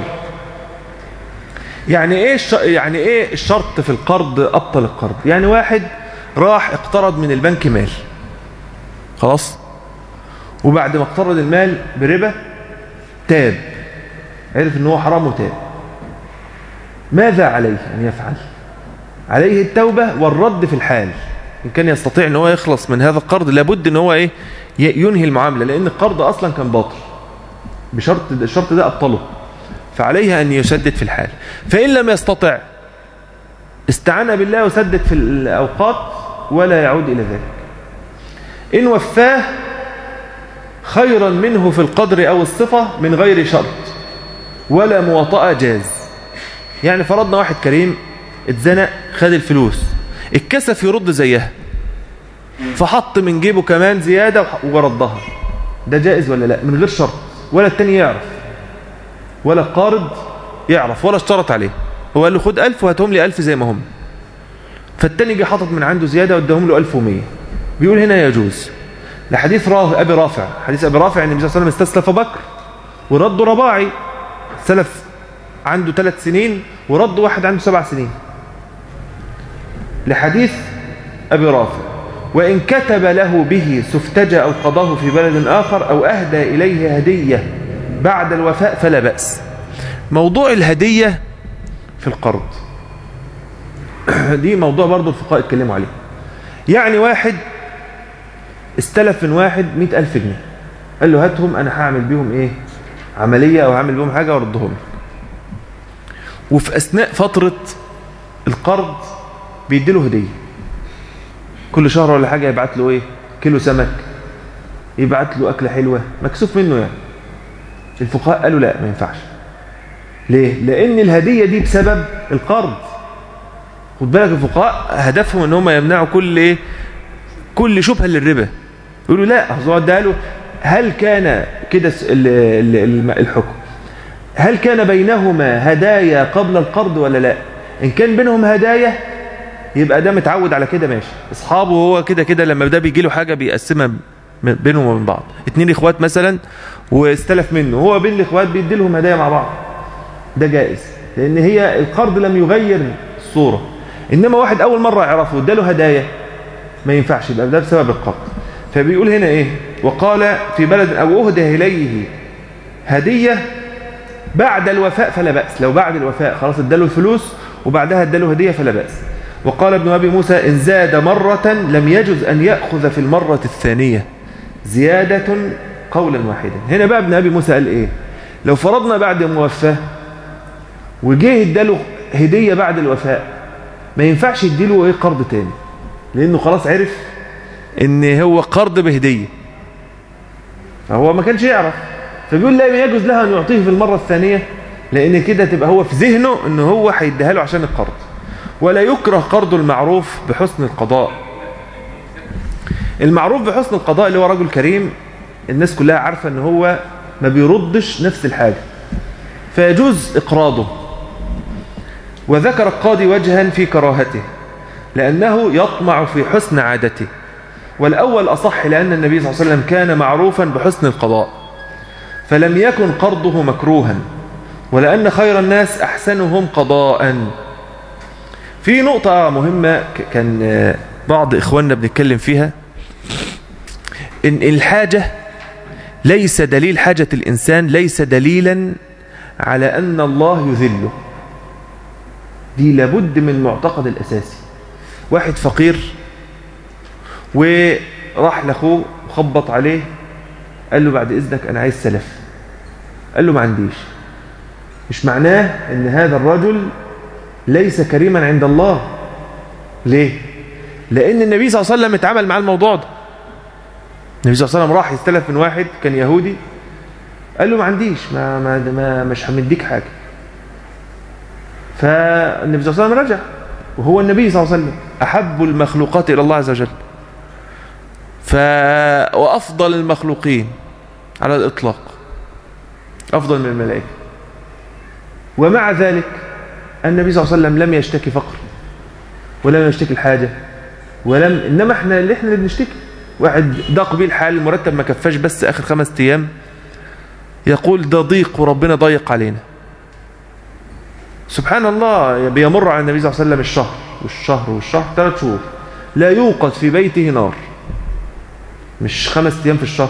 يعني ايه الش... يعني ايه الشرط في القرض ابطل القرض يعني واحد راح اقترض من البنك مال خلاص وبعد ما اقترض المال بربا تاب عرف ان هو حرام وتاب ماذا عليه ان يفعل عليه التوبة والرد في الحال إن كان يستطيع ان هو يخلص من هذا القرض لابد ان هو ايه ينهي المعاملة لأن القرض أصلا كان باطل بشرط الشرط ده أبطله فعليه أن يسدد في الحال فإن لم يستطع استعان بالله وسدد في الأوقات ولا يعود إلى ذلك إن وفاه خيرا منه في القدر أو الصفة من غير شرط ولا مواطأة جاز يعني فرضنا واحد كريم اتزنق خد الفلوس اتكسف يرد زيها فحط من جيبه كمان زيادة وردها ده جائز ولا لا من غير شرط ولا التاني يعرف ولا القارض يعرف ولا اشترط عليه هو قال له خد ألف وهاتهم لي ألف زي ما هم فالتاني جه حاطط من عنده زيادة واداهم له ألف ومية بيقول هنا يجوز لحديث راه أبي رافع حديث أبي رافع أن النبي صلى الله عليه وسلم استسلف بكر ورد رباعي سلف عنده ثلاث سنين ورد واحد عنده سبع سنين لحديث أبي رافع وإن كتب له به سفتجة أو قضاه في بلد آخر أو أهدى إليه هدية بعد الوفاء فلا بأس موضوع الهدية في القرض دي موضوع برضو الفقهاء اتكلموا عليه يعني واحد استلف من واحد مئة ألف جنيه قال له هاتهم أنا هعمل بيهم إيه عملية أو هعمل بيهم حاجة وردهم لك وفي أثناء فترة القرض بيديله هديه كل شهر ولا حاجه يبعت له ايه كيلو سمك يبعت له اكله حلوه مكسوف منه يعني الفقهاء قالوا لا ما ينفعش ليه لان الهديه دي بسبب القرض خد بالك الفقهاء هدفهم ان هم يمنعوا كل ايه كل شبهه للربا يقولوا لا اصل ده له هل كان كده س- ال- ال- الم- الحكم هل كان بينهما هدايا قبل القرض ولا لا ان كان بينهم هدايا يبقى ده متعود على كده ماشي اصحابه هو كده كده لما ده بيجي له حاجه بيقسمها م- بينهم وبين بعض اتنين اخوات مثلا واستلف منه هو بين الاخوات بيدي لهم هدايا مع بعض ده جائز لان هي القرض لم يغير الصوره انما واحد اول مره يعرفه اداله هدايا ما ينفعش يبقى ده بسبب القرض فبيقول هنا ايه وقال في بلد او اهدى اليه هديه بعد الوفاء فلا باس لو بعد الوفاء خلاص اداله الفلوس وبعدها اداله هديه فلا باس وقال ابن ابي موسى ان زاد مره لم يجز ان ياخذ في المره الثانيه زياده قولا واحدا هنا بقى ابن ابي موسى قال ايه لو فرضنا بعد موفاه وجه اداله هديه بعد الوفاء ما ينفعش يديله ايه قرض تاني لانه خلاص عرف ان هو قرض بهديه فهو ما كانش يعرف فبيقول لا يجوز له ان يعطيه في المره الثانيه لان كده تبقى هو في ذهنه ان هو هيديها له عشان القرض ولا يكره قرض المعروف بحسن القضاء المعروف بحسن القضاء اللي هو رجل كريم الناس كلها عارفه ان هو ما بيردش نفس الحاجه فيجوز اقراضه وذكر القاضي وجها في كراهته لأنه يطمع في حسن عادته والأول أصح لأن النبي صلى الله عليه وسلم كان معروفا بحسن القضاء فلم يكن قرضه مكروها ولأن خير الناس أحسنهم قضاء في نقطة مهمة ك- كان آه، بعض إخواننا بنتكلم فيها إن الحاجة ليس دليل حاجة الإنسان ليس دليلا على أن الله يذله دي لابد من المعتقد الأساسي واحد فقير وراح لاخوه خبط عليه قال له بعد إذنك أنا عايز سلف قال له ما عنديش مش معناه أن هذا الرجل ليس كريما عند الله ليه؟ لأن النبي صلى الله عليه وسلم اتعامل مع الموضوع ده النبي صلى الله عليه وسلم راح يستلف من واحد كان يهودي قال له ما عنديش ما, ما, ما مش همديك حاجة فالنبي صلى الله عليه وسلم رجع وهو النبي صلى الله عليه وسلم أحب المخلوقات إلى الله عز وجل ف... وأفضل المخلوقين على الإطلاق أفضل من الملائكة ومع ذلك النبي صلى الله عليه وسلم لم يشتكي فقر ولم يشتكي الحاجة ولم إنما إحنا اللي إحنا اللي بنشتكي واحد ضاق بيه الحال المرتب ما كفاش بس آخر خمس أيام يقول ده ضيق وربنا ضيق علينا سبحان الله بيمر على النبي صلى الله عليه وسلم الشهر والشهر والشهر ثلاث شهور لا يوقد في بيته نار مش خمس أيام في الشهر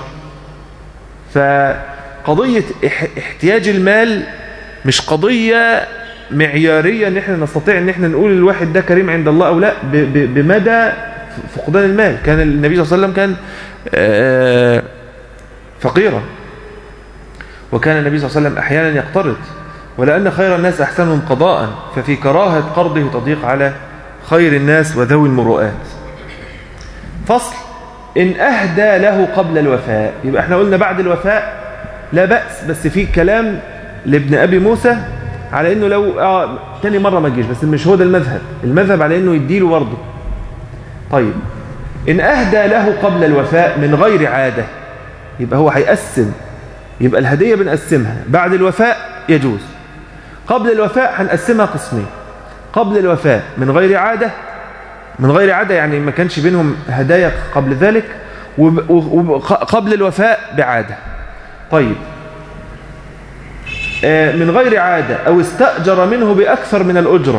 فقضية اح- احتياج المال مش قضية معيارية ان احنا نستطيع ان احنا نقول الواحد ده كريم عند الله او لا ب- ب- بمدى فقدان المال كان النبي صلى الله عليه وسلم كان آه، فقيرا وكان النبي صلى الله عليه وسلم احيانا يقترض ولأن خير الناس أحسنهم قضاء ففي كراهة قرضه تضيق على خير الناس وذوي المروءات فصل إن أهدى له قبل الوفاء يبقى احنا قلنا بعد الوفاء لا بأس بس في كلام لابن أبي موسى على إنه لو آه تاني مرة ما تجيش بس مش هو ده المذهب المذهب على إنه يديله برضه طيب إن أهدى له قبل الوفاء من غير عادة يبقى هو هيقسم يبقى الهدية بنقسمها بعد الوفاء يجوز قبل الوفاء هنقسمها قسمين قبل الوفاء من غير عادة من غير عادة يعني ما كانش بينهم هدايا قبل ذلك وقبل الوفاء بعادة طيب آه، من غير عادة أو استأجر منه بأكثر من الأجرة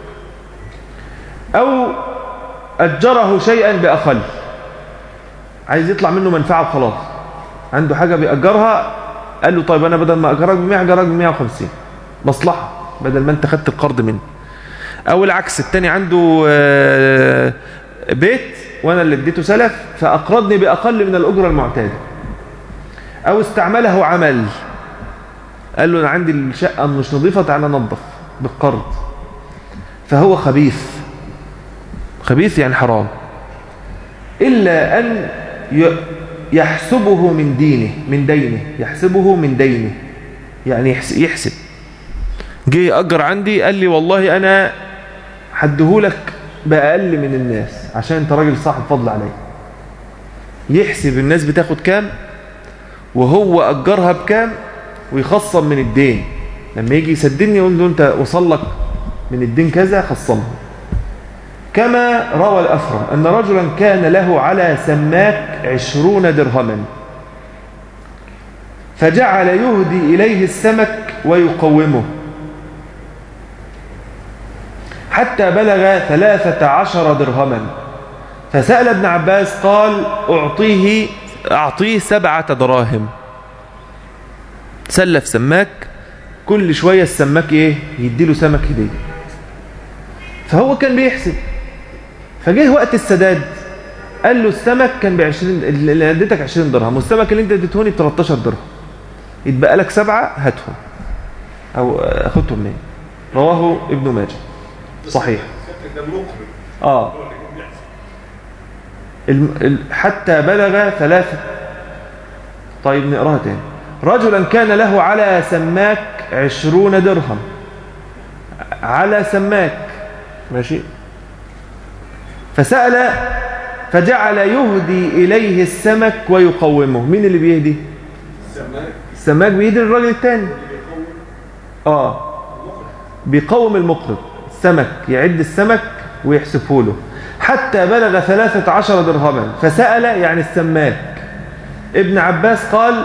أو أجره شيئا بأقل عايز يطلع منه منفعة وخلاص عنده حاجة بيأجرها قال له طيب أنا بدل ما أجرك ب 100 أجرك ب 150 مصلحة بدل ما أنت خدت القرض مني أو العكس التاني عنده آه، بيت وأنا اللي اديته سلف فأقرضني بأقل من الأجرة المعتادة أو استعمله عمل قال له أنا عندي الشقة مش نظيفة تعالى نظف بالقرض فهو خبيث خبيث يعني حرام إلا أن ي- يحسبه من دينه من دينه يحسبه من دينه يعني يحس- يحسب جه يأجر عندي قال لي والله أنا حدهولك بأقل من الناس عشان أنت راجل صاحب فضل علي يحسب الناس بتاخد كام وهو أجرها بكام ويخصم من الدين لما يجي يسدني يقول له أنت وصل لك من الدين كذا خصمه كما روى الأثرم أن رجلا كان له على سماك عشرون درهما فجعل يهدي إليه السمك ويقومه حتى بلغ ثلاثة عشر درهما فسأل ابن عباس قال أعطيه أعطيه سبعة دراهم سلف سماك كل شوية السماك إيه يديله سمك هدية فهو كان بيحسب فجه وقت السداد قال له السمك كان ب 20 اللي اديتك 20 درهم والسمك اللي انت اديتهوني ب 13 درهم يتبقى لك سبعه هاتهم او آه، خدهم منين رواه ابن ماجه صحيح ده المقرض اه هو اللي كان بيحسب الم... ال... حتى بلغ ثلاثة طيب نقراها تاني رجلا كان له على سماك عشرون درهم على سماك ماشي فسأل فجعل يهدي إليه السمك ويقومه مين اللي بيهدي السماك السماك بيهدي للراجل التاني بيقوم اه بيقوم المقرض السمك يعد السمك ويحسبه له حتى بلغ ثلاثة عشر درهما فسأل يعني السماك ابن عباس قال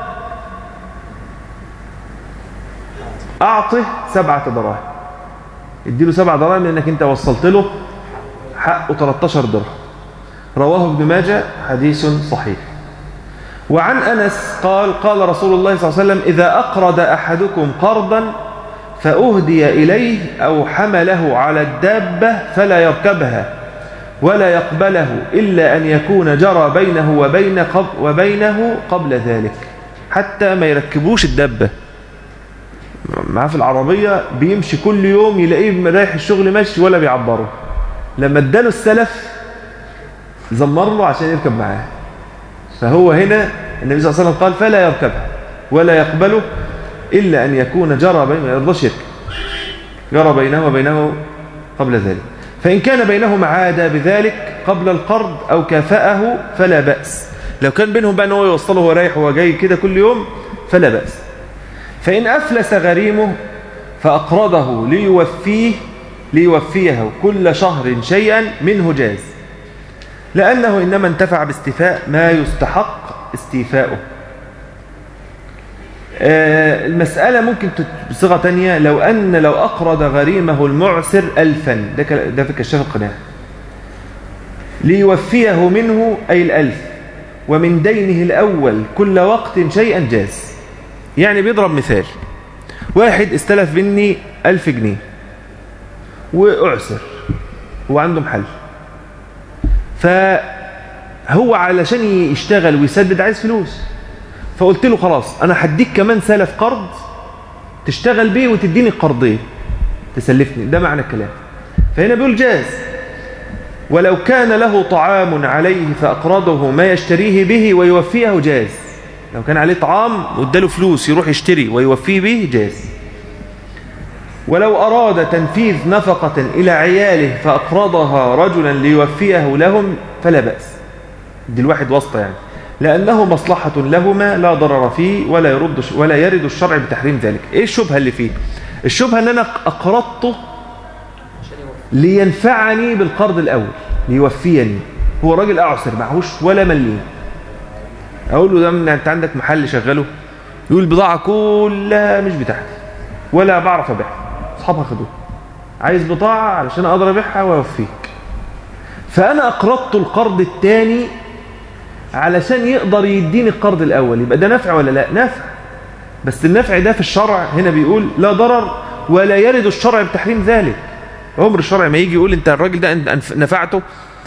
أعطه سبعة دراهم اديله سبعة دراهم لأنك أنت وصلت له حقه 13 درهم رواه ابن ماجه حديث صحيح وعن أنس قال قال رسول الله صلى الله عليه وسلم إذا أقرض أحدكم قرضا فأهدي إليه أو حمله على الدابة فلا يركبها ولا يقبله إلا أن يكون جرى بينه وبين قب وبينه قبل ذلك حتى ما يركبوش الدابة معاه في العربية بيمشي كل يوم يلاقيه رايح الشغل ماشي ولا بيعبره لما اداله السلف زمر له عشان يركب معاه فهو هنا النبي صلى الله عليه وسلم قال فلا يركبها ولا يقبله إلا أن يكون جرى بين ما يرضاش يركب جرى بينه وبينه قبل ذلك فإن كان بينهما عادة بذلك قبل القرض أو كافأه فلا بأس لو كان بينهم بقى ان هو يوصله وهو رايح وهو جاي كده كل يوم فلا بأس فإن أفلس غريمه فأقرضه ليوفيه ليوفيه كل شهر شيئا منه جاز لأنه إنما انتفع باستيفاء ما يستحق استيفاؤه آه، المسألة ممكن تت- بصيغة تانية لو أن لو أقرض غريمه المعسر ألفا ده كلا- ده في كشاف القناع ليوفيه منه أي الألف ومن دينه الأول كل وقت شيئا جاز يعني بيضرب مثال واحد استلف مني ألف جنيه وأعسر هو عنده محل فهو علشان يشتغل ويسدد عايز فلوس فقلت له خلاص انا هديك كمان سلف قرض تشتغل بيه وتديني القرضين تسلفني ده معنى الكلام فهنا بيقول جاز ولو كان له طعام عليه فأقرضه ما يشتريه به ويوفيه جاز لو كان عليه طعام واداله فلوس يروح يشتري ويوفيه به جاز ولو أراد تنفيذ نفقة إلى عياله فأقرضها رجلا ليوفيه لهم فلا بأس دي الواحد واسطة يعني لأنه مصلحة لهما لا ضرر فيه ولا يرد ولا يرد الشرع بتحريم ذلك إيه الشبهة اللي فيه الشبهة أن أنا أقرضته لينفعني بالقرض الأول ليوفيني هو راجل أعسر معهوش ولا مليم أقول له ده من أنت عندك محل شغله يقول البضاعة كلها مش بتاعتي ولا بعرف أبيعها أصحابها خدوها عايز بضاعة علشان أقدر أبيعها وأوفيك فأنا أقرضت القرض الثاني علشان يقدر يديني القرض الأول يبقى ده نفع ولا لا نفع بس النفع ده في الشرع هنا بيقول لا ضرر ولا يرد الشرع بتحريم ذلك عمر الشرع ما يجي يقول انت الراجل ده انت أنف- نفعته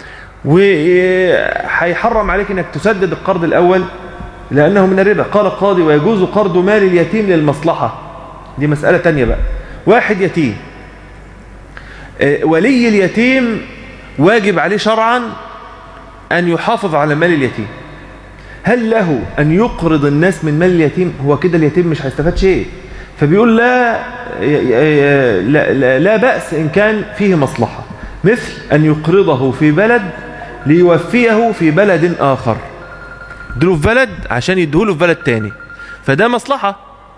وهيحرم عليك انك تسدد القرض الأول لأنه من الربا قال القاضي ويجوز قرض مال اليتيم للمصلحة دي مسألة تانية بقى واحد يتيم آه، ولي اليتيم واجب عليه شرعا أن يحافظ على مال اليتيم هل له أن يقرض الناس من مال اليتيم هو كده اليتيم مش هيستفاد شيء فبيقول لا لا, لا, لا بأس إن كان فيه مصلحة مثل أن يقرضه في بلد ليوفيه في بلد آخر يديله في بلد عشان يديهوله في بلد تاني فده مصلحة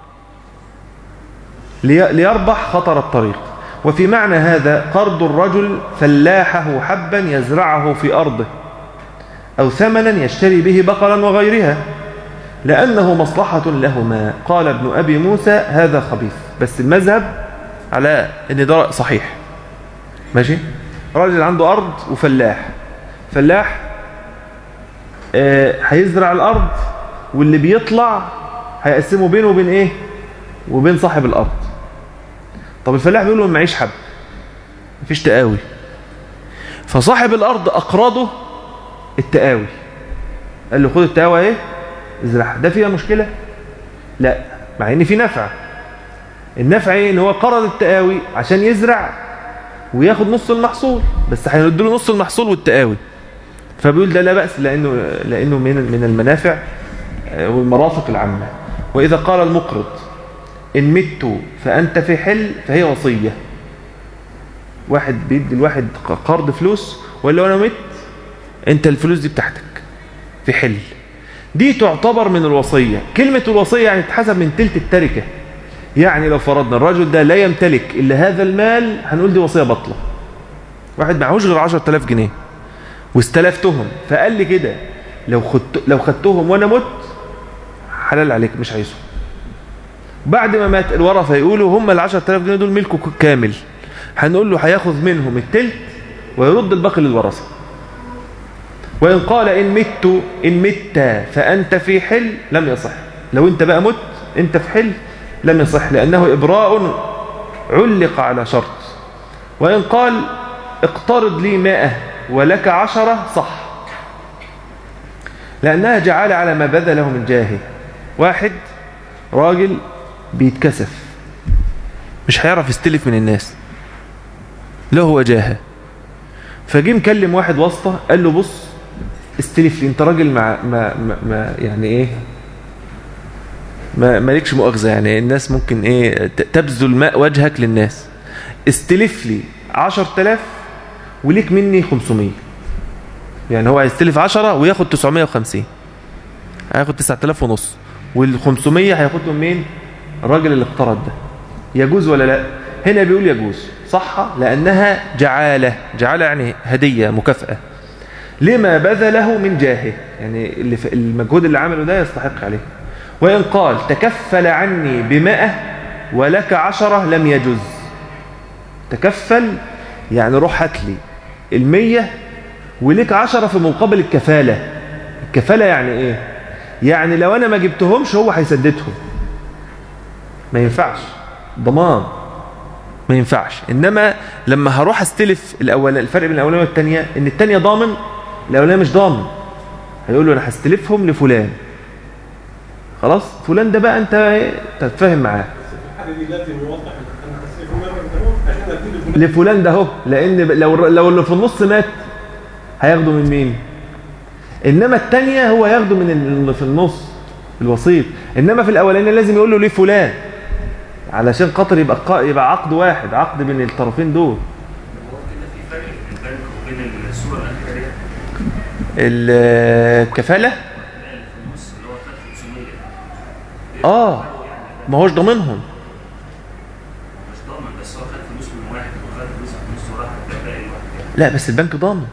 لي- ليربح خطر الطريق وفي معنى هذا قرض الرجل فلاحه حبا يزرعه في أرضه أو ثمنا يشتري به بقرا وغيرها لأنه مصلحة لهما قال ابن أبي موسى هذا خبيث بس المذهب على أن ده صحيح ماشي راجل عنده أرض وفلاح فلاح آه، هيزرع الأرض واللي بيطلع هيقسمه بينه وبين إيه وبين صاحب الأرض طب الفلاح بيقول له ما معيش حب مفيش تقاوي فصاحب الأرض أقرضه التقاوي قال له خد التقاوي ايه ازرعها ده فيها مشكلة لا مع ان في نفع النفع ايه ان هو قرض التقاوي عشان يزرع وياخد نص المحصول بس هيدوا نص المحصول والتقاوي فبيقول ده لا بأس لأنه, لأنه من من المنافع آه، والمرافق العامة وإذا قال المقرض إن مت فأنت في حل فهي وصية واحد بيدي الواحد قرض فلوس ولا لو أنا مت أنت الفلوس دي بتاعتك في حل دي تعتبر من الوصية كلمة الوصية يعني تحسب من تلت التركة يعني لو فرضنا الرجل ده لا يمتلك إلا هذا المال هنقول دي وصية بطلة واحد معهوش غير 10000 جنيه واستلفتهم فقال لي كده لو خدت لو خدتهم وانا مت حلال عليك مش عايزهم بعد ما مات الورثه يقولوا هم ال 10000 جنيه دول ملكه ك- كامل هنقول له هياخذ منهم التلت ويرد الباقي للورثه وان قال ان مت ان مت فانت في حل لم يصح لو انت بقى مت انت في حل لم يصح لانه ابراء علق على شرط وإن قال اقترض لي مائة ولك عشرة صح لأنها جعل على ما بذله من جاهه واحد راجل بيتكسف مش هيعرف يستلف من الناس له هو جاهه فجي مكلم واحد واسطة قال له بص استلف لي انت راجل ما, ما, ما, ما يعني ايه ما مالكش مؤاخذة يعني الناس ممكن ايه ت- تبذل ماء وجهك للناس استلف لي عشر تلاف وليك مني خمسمية يعني هو هيستلف عشرة وياخد تسعمية وخمسين هياخد تسعة تلاف ونص والخمسمية هياخدهم مين الراجل اللي اقترض ده يجوز ولا لا هنا بيقول يجوز صح لأنها جعالة جعالة يعني هدية مكافأة لما بذله من جاهه يعني اللي ف- المجهود اللي عمله ده يستحق عليه وإن قال تكفل عني بمائة ولك عشرة لم يجز تكفل يعني روح هات لي المية وليك عشرة في مقابل الكفالة الكفالة يعني ايه يعني لو انا ما جبتهمش هو هيسددهم ما ينفعش ضمان ما ينفعش انما لما هروح استلف الاول الفرق بين الاولانيه والثانيه ان الثانيه ضامن الاولانيه مش ضامن هيقول له انا هستلفهم لفلان خلاص فلان ده بقى انت إيه؟ تتفاهم معاه الحاجه دي لازم يوضح انا هصرف المبلغ ده عشان اديه لفلان لفلان ده اهو لان لو لو اللي في النص مات هياخده من مين انما الثانيه هو ياخده من اللي في النص الوسيط انما في الاولانيه لازم يقول له ليه فلان علشان خاطر يبقى قا- يبقى عقد واحد عقد بين الطرفين دول هو كده في فرق بين البنك وبين الصورة الأخيرة الكفاله اللي في النص اللي هو خد 500 اه ما هوش ضامنهم مش ضامن بس هو خد فلوس من واحد وخد فلوس من نص وراح الباقي لوحده لا بس البنك ضامن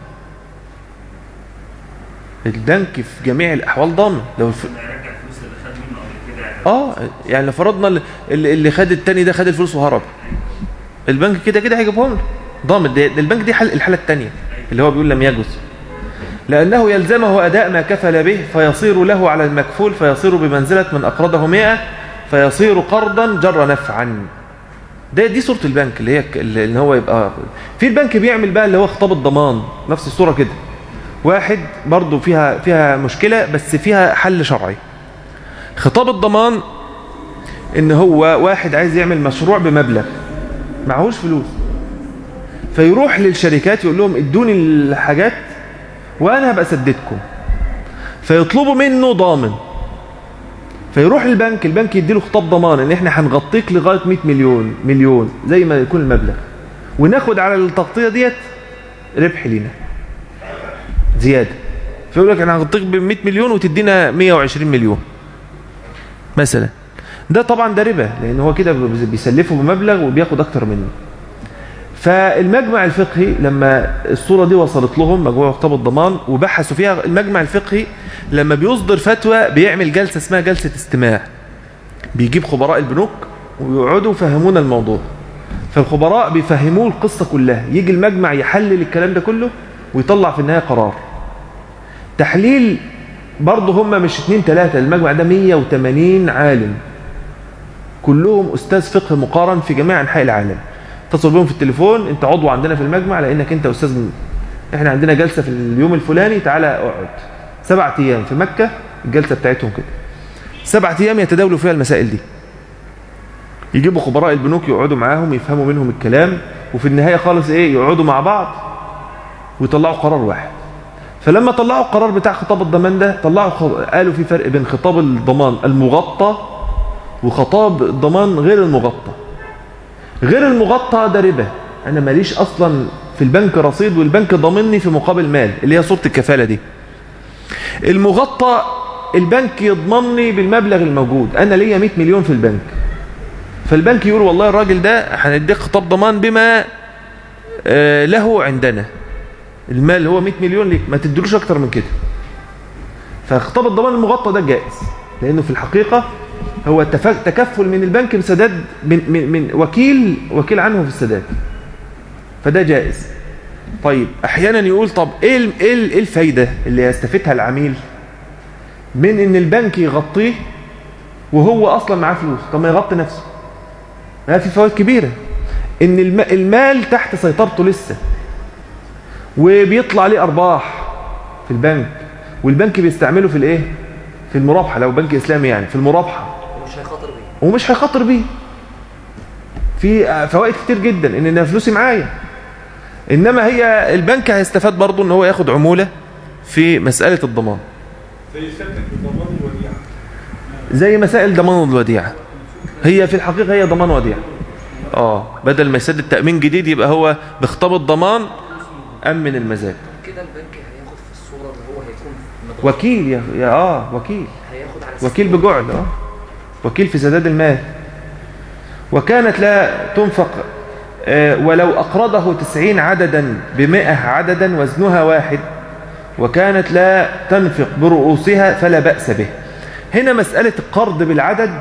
البنك في جميع الاحوال ضامن لو الف... كنا يرجع الفلوس اللي خد منه قبل كده يعني اه يعني لو فرضنا اللي, اللي خد التاني ده خد الفلوس وهرب البنك كده كده هيجيبهم له ضامن ده, ده البنك دي حل الحاله الثانيه اللي هو بيقول لم يجوز لانه يلزمه اداء ما كفل به فيصير له على المكفول فيصير بمنزله من اقرضه 100 فيصير قرضا جر نفعا ده دي صوره البنك اللي هي ك- اللي اللي هو يبقى في البنك بيعمل بقى اللي هو خطاب الضمان نفس الصوره كده واحد برضو فيها فيها مشكله بس فيها حل شرعي خطاب الضمان ان هو واحد عايز يعمل مشروع بمبلغ معهوش فلوس فيروح للشركات يقول لهم ادوني الحاجات وانا هبقى اسددكم فيطلبوا منه ضامن فيروح للبنك البنك يديله خطاب ضمان ان احنا هنغطيك لغايه 100 مليون مليون زي ما يكون المبلغ وناخد على التغطيه ديت ربح لينا زياده فيقول لك انا هغطيك ب 100 مليون وتدينا 120 مليون مثلا ده طبعا ده ربا لان هو كده بيسلفه بمبلغ وبياخد اكتر منه فالمجمع الفقهي لما الصورة دي وصلت لهم مجموعة خطاب الضمان وبحثوا فيها المجمع الفقهي لما بيصدر فتوى بيعمل جلسة اسمها جلسة استماع بيجيب خبراء البنوك ويقعدوا يفهمونا الموضوع فالخبراء بيفهموه القصة كلها يجي المجمع يحلل الكلام ده كله ويطلع في النهاية قرار تحليل برضه هم مش اتنين تلاتة المجمع ده 180 عالم كلهم أستاذ فقه مقارن في جميع أنحاء العالم اتصل بهم في التليفون انت عضو عندنا في المجمع لانك انت استاذ من... احنا عندنا جلسة في اليوم الفلاني تعالى اقعد سبعة ايام في مكة الجلسة بتاعتهم كده سبعة ايام يتداولوا فيها المسائل دي يجيبوا خبراء البنوك يقعدوا معاهم يفهموا منهم الكلام وفي النهاية خالص ايه يقعدوا مع بعض ويطلعوا قرار واحد فلما طلعوا القرار بتاع خطاب الضمان ده طلعوا خ... قالوا في فرق بين خطاب الضمان المغطى وخطاب الضمان غير المغطى غير المغطى ده ربا انا ماليش اصلا في البنك رصيد والبنك ضامني في مقابل مال اللي هي صورة الكفالة دي المغطى البنك يضمني بالمبلغ الموجود انا ليا 100 مليون في البنك فالبنك يقول والله الراجل ده هنديك خطاب ضمان بما آه له عندنا المال هو 100 مليون ليك ما تدلوش اكتر من كده فخطاب الضمان المغطى ده جائز لانه في الحقيقة هو تكفل من البنك بسداد من, من, من وكيل وكيل عنه في السداد فده جائز طيب احيانا يقول طب ايه ايه الفايده اللي يستفيدها العميل من ان البنك يغطيه وهو اصلا معاه فلوس طب ما يغطي نفسه ما في فوائد كبيره ان المال تحت سيطرته لسه وبيطلع عليه ارباح في البنك والبنك بيستعمله في الايه في المرابحه لو بنك اسلامي يعني في المرابحه ومش هيخاطر بيه ومش هيخاطر بيه في فوائد كتير جدا ان انا فلوسي معايا انما هي البنك هيستفاد برضه ان هو ياخد عمولة في مسألة الضمان زي سلك الضمان الوديعة زي مسائل ضمان الوديعة هي في الحقيقة هي ضمان وديعة اه بدل ما يسدد تأمين جديد يبقى هو بخطاب الضمان أمن المزاد كده البنك هياخد في الصورة ان هو هيكون مضغوط وكيل يا, يا اه وكيل هياخد على وكيل بجعل اه وكيل في سداد المال وكانت لا تنفق آه، ولو أقرضه تسعين عددا بمئة عددا وزنها واحد وكانت لا تنفق برؤوسها فلا بأس به هنا مسألة القرض بالعدد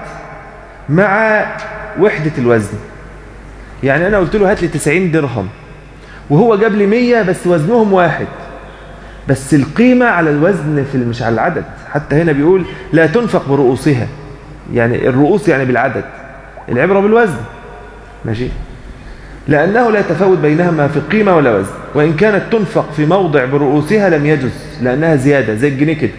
مع وحدة الوزن يعني أنا قلت له هات لي 90 درهم وهو جاب لي 100 بس وزنهم واحد بس القيمة على الوزن في مش على العدد حتى هنا بيقول لا تنفق برؤوسها يعني الرؤوس يعني بالعدد العبرة بالوزن ماشي لأنه لا تفاوت بينهما في قيمة ولا وزن وإن كانت تنفق في موضع برؤوسها لم يجز لأنها زيادة زي الجنيه كده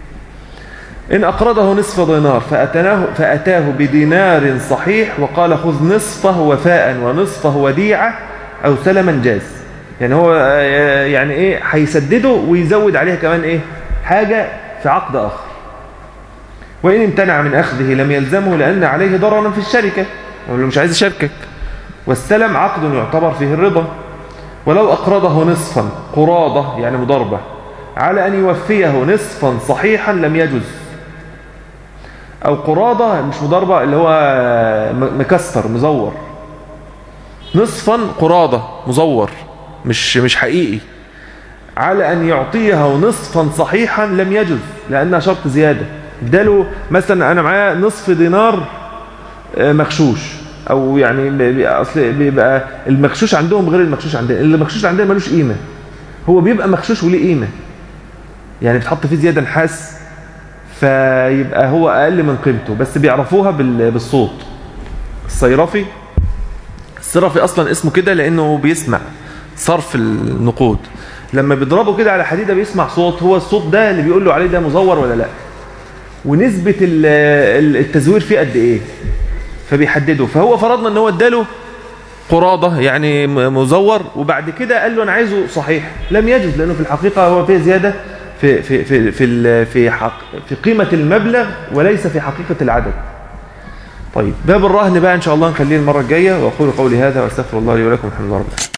إن أقرضه نصف دينار فأتناه فأتاه بدينار صحيح وقال خذ نصفه وفاء ونصفه وديعة أو سلما جاز يعني هو آه، يعني إيه هيسدده ويزود عليها كمان إيه حاجة في عقد آخر وإن امتنع من أخذه لم يلزمه لأن عليه ضررا في الشركة يقول له مش عايز يشاركك والسلم عقد يعتبر فيه الرضا ولو أقرضه نصفا قراضة يعني مضاربة على أن يوفيه نصفا صحيحا لم يجز أو قراضة مش مضاربة اللي هو م- مكسر مزور نصفا قراضة مزور مش مش حقيقي على أن يعطيه نصفا صحيحا لم يجز لأنها شرط زيادة اداله مثلا أنا معايا نصف دينار آه، مغشوش او يعني ب- ب- اصل بيبقى المغشوش عندهم غير المغشوش عندنا اللي مغشوش عندنا ملوش قيمه هو بيبقى مغشوش وليه قيمه يعني بتحط فيه زياده نحاس فيبقى هو اقل من قيمته بس بيعرفوها بال- بالصوت الصيرفي الصرفي اصلا اسمه كده لانه بيسمع صرف النقود لما بيضربه كده على حديده بيسمع صوت هو الصوت ده اللي بيقول له عليه ده مزور ولا لا ونسبه ال- ال- التزوير فيه قد ايه فبيحدده فهو فرضنا ان هو اداله قراضة يعني م- مزور وبعد كده قال له أنا عايزه صحيح لم يجوز لأنه في الحقيقة هو فيه زيادة في في في في ال- في, حق في قيمة المبلغ وليس في حقيقة العدد طيب باب الرهن بقى إن شاء الله نخليه المرة الجاية وأقول قولي هذا وأستغفر الله لي ولكم الحمد لله رب العالمين